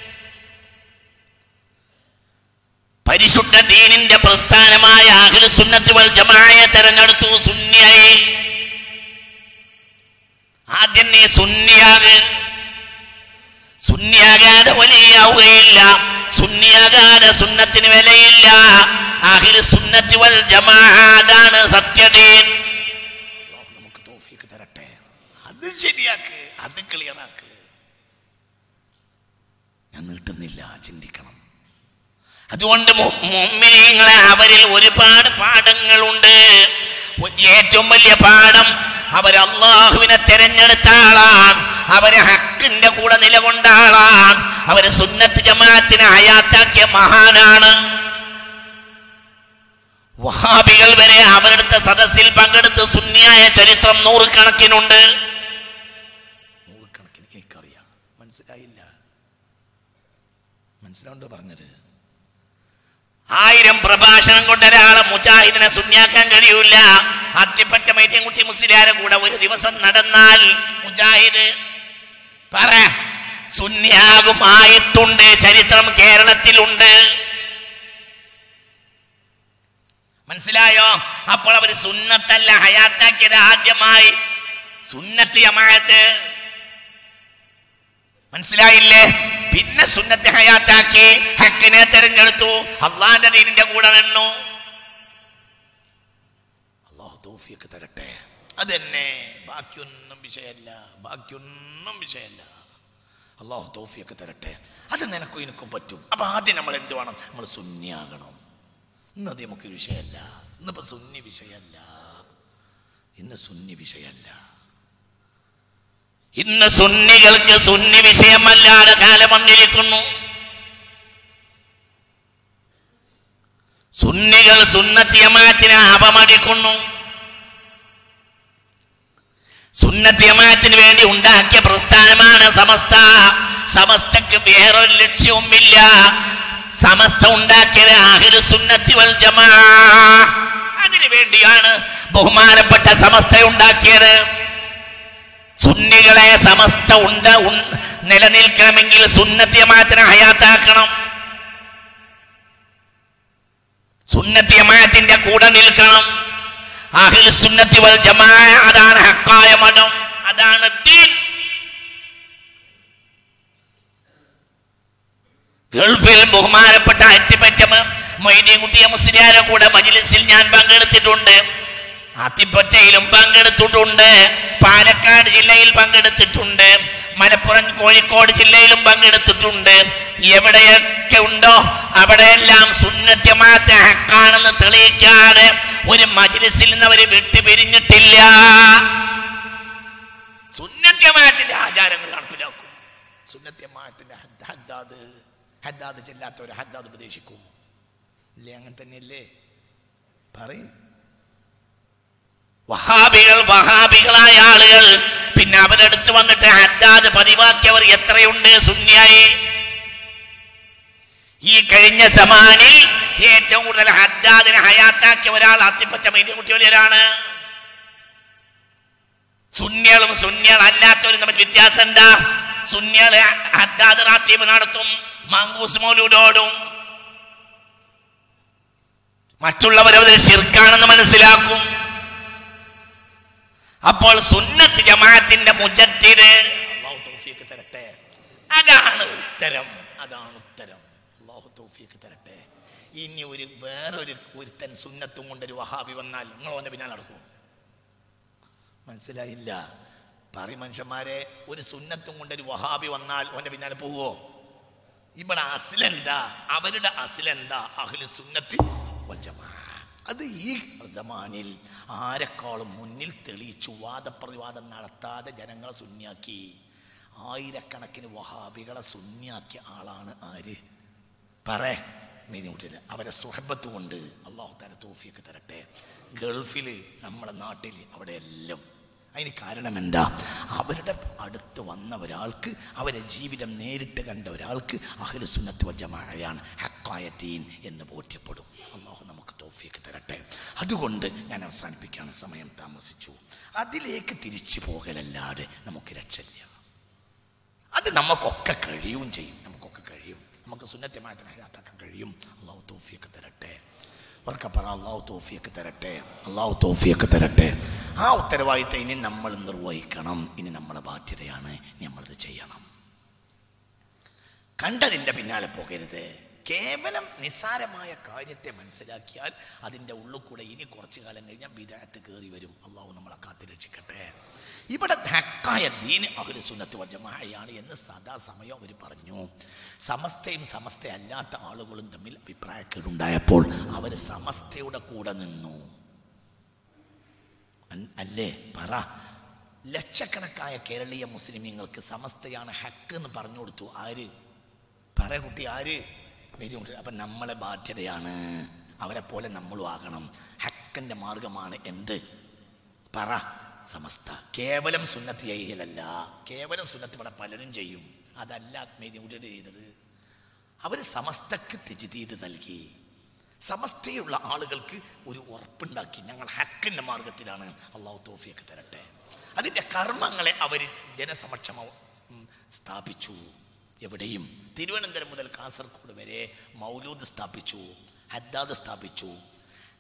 പരിശുദ്ധ ദീനിന്റെ പ്രസ്ഥാനമായ അഖിൽ സുന്നത്ത് വൽ ജമാഅയെ തെരഞ്ഞെടുത്തു സുന്നിയായി ആദ്യം നീ സുന്നിയാക് സുന്നിയാകാതെ വലിയാവുകയില്ല സുന്നിയാകാതെ സുന്നത്തിന് വിലയില്ല അഖിൽ സുന്നത്ത് വൽ ജമാഅ അതാണ് സത്യദീൻ അല്ലാഹു നമുക്ക് തൗഫീഖ് തരട്ടെ അത് ശരിയാക്ക് അത് ക്ലിയറാക്ക് ഞാൻ നീട്ടുന്നില്ല ചിന്തിക്കണം അതുകൊണ്ട് മുമ്മിനിങ്ങളെ അവരിൽ ഒരുപാട് പാഠങ്ങളുണ്ട് ഏറ്റവും വലിയ പാഠം അവർ അള്ളാഹുവിനെ തെരഞ്ഞെടുത്ത ആളാണ് അവര് ഹക്കിന്റെ കൂടെ നിലകൊണ്ട ആളാണ് അവര് സുന്നത്ത് ജമാഅത്തിനെ ഹയാത്താക്കിയ മഹാനാണ് വഹാബികൾ വരെ അവരുടെ സദസ്സിൽ പങ്കെടുത്ത് സുന്നിയായ ചരിത്രം നൂറുകണക്കിനുണ്ട് നൂറുകണക്കിന് എനിക്കറിയാം മനസ്സിലായില്ല മനസ്സിലാവുണ്ടോ പറഞ്ഞത് ആയിരം പ്രഭാഷണം കൊണ്ട് ഒരാളെ മുജാഹിദിനെ സുന്യാക്കാൻ കഴിയൂല അത്തിപ്പറ്റ മൈത്യൻകുട്ടി മുസ്ലിയാരെ കൂടെ ഒരു ദിവസം നടന്നാൽ മുജാഹിദ് പറ സുന്യാകും ആയിട്ടുണ്ട് ചരിത്രം കേരളത്തിലുണ്ട് മനസ്സിലായോ അപ്പോൾ അവർ സുന്നത്തല്ല ഹയാത്താക്കിയത് ആദ്യമായി സുന്നത്ത് ജമാഅത്ത് മനസ്സിലായില്ലേ പിന്നെ സുന്നത്തെ ഹയാത്താക്കി ഹക്കിനെ തെരഞ്ഞെടുത്തു അള്ളാന്റെ ദീനിന്റെ കൂടെ നിന്നു അള്ളാഹു തൗഫീഖ് തരട്ടെ അത് തന്നെ ബാക്കിയൊന്നും വിഷയമല്ല ബാക്കിയൊന്നും വിഷയമല്ല അള്ളാഹു തൗഫീഖ് തരട്ടെ അത് നിനക്കും എനിക്കും പറ്റും അപ്പൊ ആദ്യം നമ്മൾ എന്ത് വേണം നമ്മൾ സുന്നിയാകണം ഇന്നത് നമുക്ക് വിഷയമല്ല ഇന്നിപ്പോ സുന്നി വിഷയമല്ല ഇന്ന് സുന്നി വിഷയമല്ല ഇന്ന് സുന്നികൾക്ക് സുന്നി വിഷയമല്ലാതെ കാലം വന്നിരിക്കുന്നു സുന്നികൾ സുന്നത്തിയമാറ്റിനെ അപമടിക്കുന്നു സുന്നത്തിയമാറ്റിന് വേണ്ടി ഉണ്ടാക്കിയ പ്രസ്ഥാനമാണ് സമസ്ത സമസ്തക്ക് വേറൊരു ലക്ഷ്യവുമില്ല സമസ്ത ഉണ്ടാക്കിയത് ആഹിരു സുന്നത്തി വൽ ജമാ അതിനു വേണ്ടിയാണ് ബഹുമാനപ്പെട്ട സമസ്ത ഉണ്ടാക്കിയത് സുന്നികളെ സമസ്ത ഉണ്ട് ഉൺ- നിലനിൽക്കണമെങ്കിൽ സുന്നത്തിയമാറ്റിനെ ഹയാത്താക്കണം സുന്നത്തിയമാറ്റിന്റെ കൂടെ നിൽക്കണം അഹിൽ സുന്നത്തി വൽ ജമാ അതാണ് ഹക്കായ മതം അതാണ് ദീൻ ഗൾഫിൽ ബഹുമാനപ്പെട്ട അത്തിപ്പറ്റ മൊയ്തീൻകുട്ടിയ മുസ്ലിയാരെ കൂടെ മജിലിസിൽ ഞാൻ പങ്കെടുത്തിട്ടുണ്ട് അത്തിപ്പറ്റയിലും പങ്കെടുത്തിട്ടുണ്ട് പാലക്കാട് ജില്ലയിൽ പങ്കെടുത്തിട്ടുണ്ട് മലപ്പുറം കോഴിക്കോട് ജില്ലയിലും പങ്കെടുത്തിട്ടുണ്ട് എവിടെയൊക്കെ ഉണ്ടോ അവിടെയെല്ലാം സുന്നത്യമാറ്റ ഹക്കാണെന്ന് തെളിയിക്കാതെ ഒരു മജിലിസിൽ നിന്ന് അവര് വിട്ടുപിരിഞ്ഞിട്ടില്ല സുന്നത്യമാറ്റിന്റെ ആചാരങ്ങൾ നടപ്പിലാക്കും സുന്നത്യമാറ്റിന്റെ ഹദ്ദ- ഹദ്ദാദ് ഹദ്ദാദ് ചെല്ലാത്തവരെ ഹദ്ദാദ് ഉപദേശിക്കും ഇല്ലേ അങ്ങനെ തന്നെയല്ലേ പറയും വഹാബികൾ വഹാബികളായ ആളുകൾ പിന്നെ അവരടുത്ത് വന്നിട്ട് ഹദ്ദാദ് പതിവാക്കിയവർ എത്രയുണ്ട് സുന്യായി ഈ കഴിഞ്ഞ സമാനിൽ ഏറ്റവും കൂടുതൽ ഹദ്ദാദിനെ ഹയാത്താക്കിയ ഒരാൾ അത്തിപ്പറ്റ മൈദ്യകുട്ടിയൊരാണ് സുന്യകളും സുന്യകൾ അല്ലാത്തവരും തമ്മിൽ വ്യത്യാസം എന്താ സുന്യകള് ഹദ്ദാദ് റാത്തീബ് നടത്തും മാങ്കൂസ് മൗലൂടോടും മറ്റുള്ളവരവർ ശിർക്കാണെന്ന് മനസ്സിലാക്കും അപ്പോൾ സുന്നത്ത് ജമാഅത്തിന്റെ മുജത്തിര് അള്ളാഹു തൗഫീഖ് തരട്ടെ അതാണ് ഉത്തരം അതാണ് ഉത്തരം അള്ളാഹു തൗഫീഖ് തരട്ടെ ഇനി ഒരു വേറൊരു ഒരുത്തൻ സുന്നത്തും കൊണ്ടൊരു വഹാബി വന്നാൽ നിങ്ങൾ അവന്റെ പിന്നാലെ നടക്കും മനസ്സിലായില്ല പറ മനുഷ്യന്മാരെ ഒരു സുന്നത്തും കൊണ്ടൊരു വഹാബി വന്നാൽ അവന്റെ പിന്നാലെ പോവോ ഇവിടെ അസിലെന്താ അവരുടെ അസിലെന്താ അഹ്ലു സുന്നത്ത് വൽ ജമാ അത് ഈ സമാനിൽ ആരെക്കാളും മുന്നിൽ തെളിയിച്ചു വാദപ്രതിവാദം നടത്താതെ ജനങ്ങളെ സുന്യാക്കി ആയിരക്കണക്കിന് വഹാബികളെ സുന്യാക്കിയ ആളാണ് ആര് പറ മീനുട്ടില്ല അവരെ സുഹബത്ത് കൊണ്ട് അള്ളാഹു തല തോഫിയൊക്കെ തരട്ടെ ഗൾഫിൽ നമ്മുടെ നാട്ടിൽ അവിടെ എല്ലാം അതിന് കാരണം എന്താ അവരുടെ അടുത്ത് വന്ന ഒരാൾക്ക് അവരെ ജീവിതം നേരിട്ട് കണ്ട ഒരാൾക്ക് അഹ്ലു സുന്നത്ത് ജമാഅയാണ് ഹക്കായ ദീൻ എന്ന് ബോധ്യപ്പെടും അള്ളാഹു നമുക്ക് തോഫിയൊക്കെ തരട്ടെ അതുകൊണ്ട് ഞാൻ അവസാനിപ്പിക്കാൻ സമയം താമസിച്ചു അതിലേക്ക് തിരിച്ചു പോകലല്ലാതെ നമുക്ക് രക്ഷയില്ല അത് നമുക്കൊക്കെ കഴിയും ചെയ്യും നമുക്കൊക്കെ കഴിയും നമുക്ക് സുന്നത്യമായതിനെ ഹയാത്താക്കാൻ കഴിയും അള്ളാഹു തോഫിയൊക്കെ തരട്ടെ ഉറക്കെ പറ അള്ളാഹു തോഫിയൊക്കെ തരട്ടെ അള്ളാഹു തോഫിയൊക്കെ തരട്ടെ ആ ഉത്തരവാദിത്തം ഇനി നമ്മൾ നിർവഹിക്കണം ഇനി നമ്മളെ ബാധ്യതയാണ് ഇനി നമ്മളത് ചെയ്യണം കണ്ടതിൻ്റെ പിന്നാലെ പോകരുത് കേവലം നിസ്സാരമായ കാര്യത്തെ മനസ്സിലാക്കിയാൽ അതിൻ്റെ ഉള്ളിൽ കൂടെ ഇനി കുറച്ചു കാലം കഴിഞ്ഞാൽ വിദായത്ത് കയറി വരും അള്ളാഹു നമ്മളെ കാത്തിരക്ഷിക്കട്ടെ ഇവിടെ ഹക്കായ ദീൻ അഹുൽ സുന്നത്ത് വജമായാണ് എന്ന് സദാസമയം അവർ പറഞ്ഞു സമസ്തയും സമസ്ത അല്ലാത്ത ആളുകളും തമ്മിൽ അഭിപ്രായക്കേടുണ്ടായപ്പോൾ അവർ സമസ്തയുടെ കൂടെ നിന്നു അൻ- അല്ലേ പറ ലക്ഷക്കണക്കായ കേരളീയ മുസ്ലിമീങ്ങൾക്ക് സമസ്തയാണ് ഹക്ക് എന്ന് പറഞ്ഞു കൊടുത്തു ആര് പറ കുട്ടി ആര് വരുമുണ്ട് അപ്പം നമ്മളെ ബാധ്യതയാണ് അവരെ പോലെ നമ്മളും ആകണം ഹക്കിൻ്റെ മാർഗമാണ് എന്ത് പറ സമസ്ത കേവലം സുന്നത്ത് ചെയ്യലല്ല കേവലം സുന്നത്ത് ഇവിടെ പലരും ചെയ്യും അതല്ല മേദിയുടെ ചെയ്തത് അവർ സമസ്തക്ക് തെജിതീത് നൽകി സമസ്തയുള്ള ആളുകൾക്ക് ഒരു ഉറപ്പുണ്ടാക്കി ഞങ്ങൾ ഹക്കിൻ്റെ മാർഗത്തിലാണ് അള്ളാഹു തോഫിയൊക്കെ തരട്ടെ അതിൻ്റെ കർമ്മങ്ങളെ അവർ ജനസമക്ഷം ഉം, സ്ഥാപിച്ചു എവിടെയും തിരുവനന്തപുരം മുതൽ കാസർഗോഡ് വരെ മൗലൂദ് സ്ഥാപിച്ചു ഹദ്ദാദ് സ്ഥാപിച്ചു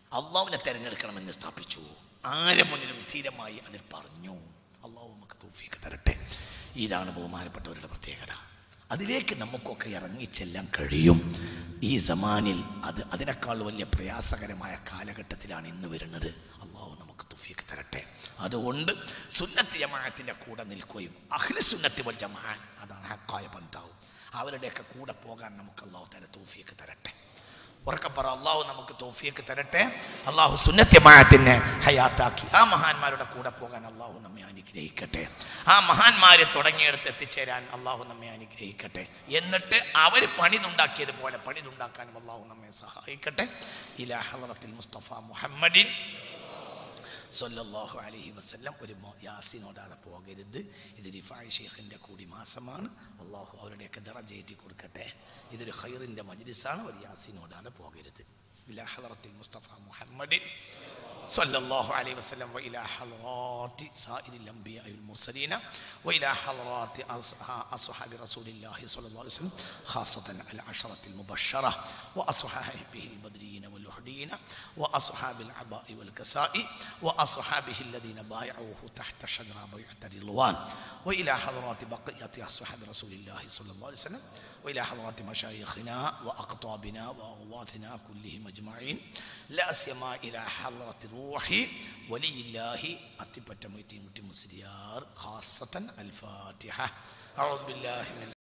അള്ളാഹുവിനെ തിരഞ്ഞെടുക്കണമെന്ന് സ്ഥാപിച്ചു ആരെ മുന്നിലും ധീരമായി അതിൽ പറഞ്ഞു അള്ളാഹു നമുക്ക് തൗഫീഖ് തരട്ടെ ഇതാണ് ബഹുമാനപ്പെട്ടവരുടെ പ്രത്യേകത അതിലേക്ക് നമുക്കൊക്കെ ഇറങ്ങിച്ചെല്ലാൻ കഴിയും ഈ സമാനിൽ അത് അതിനേക്കാൾ വലിയ പ്രയാസകരമായ കാലഘട്ടത്തിലാണ് ഇന്ന് വരുന്നത് അള്ളാഹു നമുക്ക് തുഫീക്ക് തരട്ടെ അതുകൊണ്ട് സുന്നത്ത് ജമാഅത്തിൻ്റെ കൂടെ നിൽക്കുകയും അഖില സുന്നത്ത് വൽ ജമാ അതാണ് ഹക്കായ പന്താവും അവരുടെയൊക്കെ കൂടെ പോകാൻ നമുക്ക് അള്ളാഹു തല തൗഫീക്ക് തരട്ടെ ഉറക്കപ്പറ അള്ളാഹു നമുക്ക് തോഫിയൊക്കെ തരട്ടെ അള്ളാഹു സുന്നത്യമായത്തിനെ ഹയാത്താക്കി ആ മഹാന്മാരുടെ കൂടെ പോകാൻ അള്ളാഹു നമ്മെ അനുഗ്രഹിക്കട്ടെ ആ മഹാന്മാരെ തുടങ്ങിയെടുത്ത് എത്തിച്ചേരാൻ അള്ളാഹു നമ്മെ അനുഗ്രഹിക്കട്ടെ എന്നിട്ട് അവർ പണിതുണ്ടാക്കിയതുപോലെ പണിതുണ്ടാക്കാനും അള്ളാഹു നമ്മെ സഹായിക്കട്ടെ ഇലാ ഹളറത്തിൽ മുസ്തഫ മുഹമ്മദിൻ സല്ലല്ലാഹു അലൈഹി വസല്ലം ഒരു മോ- യാസിനോടാതെ പോകരുത് ഇത് റിഫായ് ഷെയ്ഖിൻ്റെ കൂടി മാസമാണ് അള്ളാഹു അവരുടെയൊക്കെ ദറജേറ്റി കൊടുക്കട്ടെ ഇതൊരു ഖൈറിൻ്റെ മജ്ലിസാണ് ഒരു യാസിനോടാതെ പോകരുത് ഇലാ ഹളറത്തിൽ മുസ്തഫ മുഹമ്മദിൻ صلى الله عليه وسلم وإلى حضرات سائر الأنبياء والمرسلين وإلى حضرات أصح- أصحاب رسول الله صلى الله عليه وسلم خاصة العشرة المبشرة وأصحابه البدريين والوحديين وأصحاب العباء والكساء وأصحابه الذين بايعوه تحت شجرة بيعة الرضوان وإلى حضرات بقية أصحاب رسول الله صلى الله عليه وسلم وإلى حضرات مشايخنا وأقطابنا وأغواثنا كلهم أجمعين لا سيما إلى حضرة روح ولي الله أتبت ميتين مسليار خاصة الفاتحة أعوذ بالله من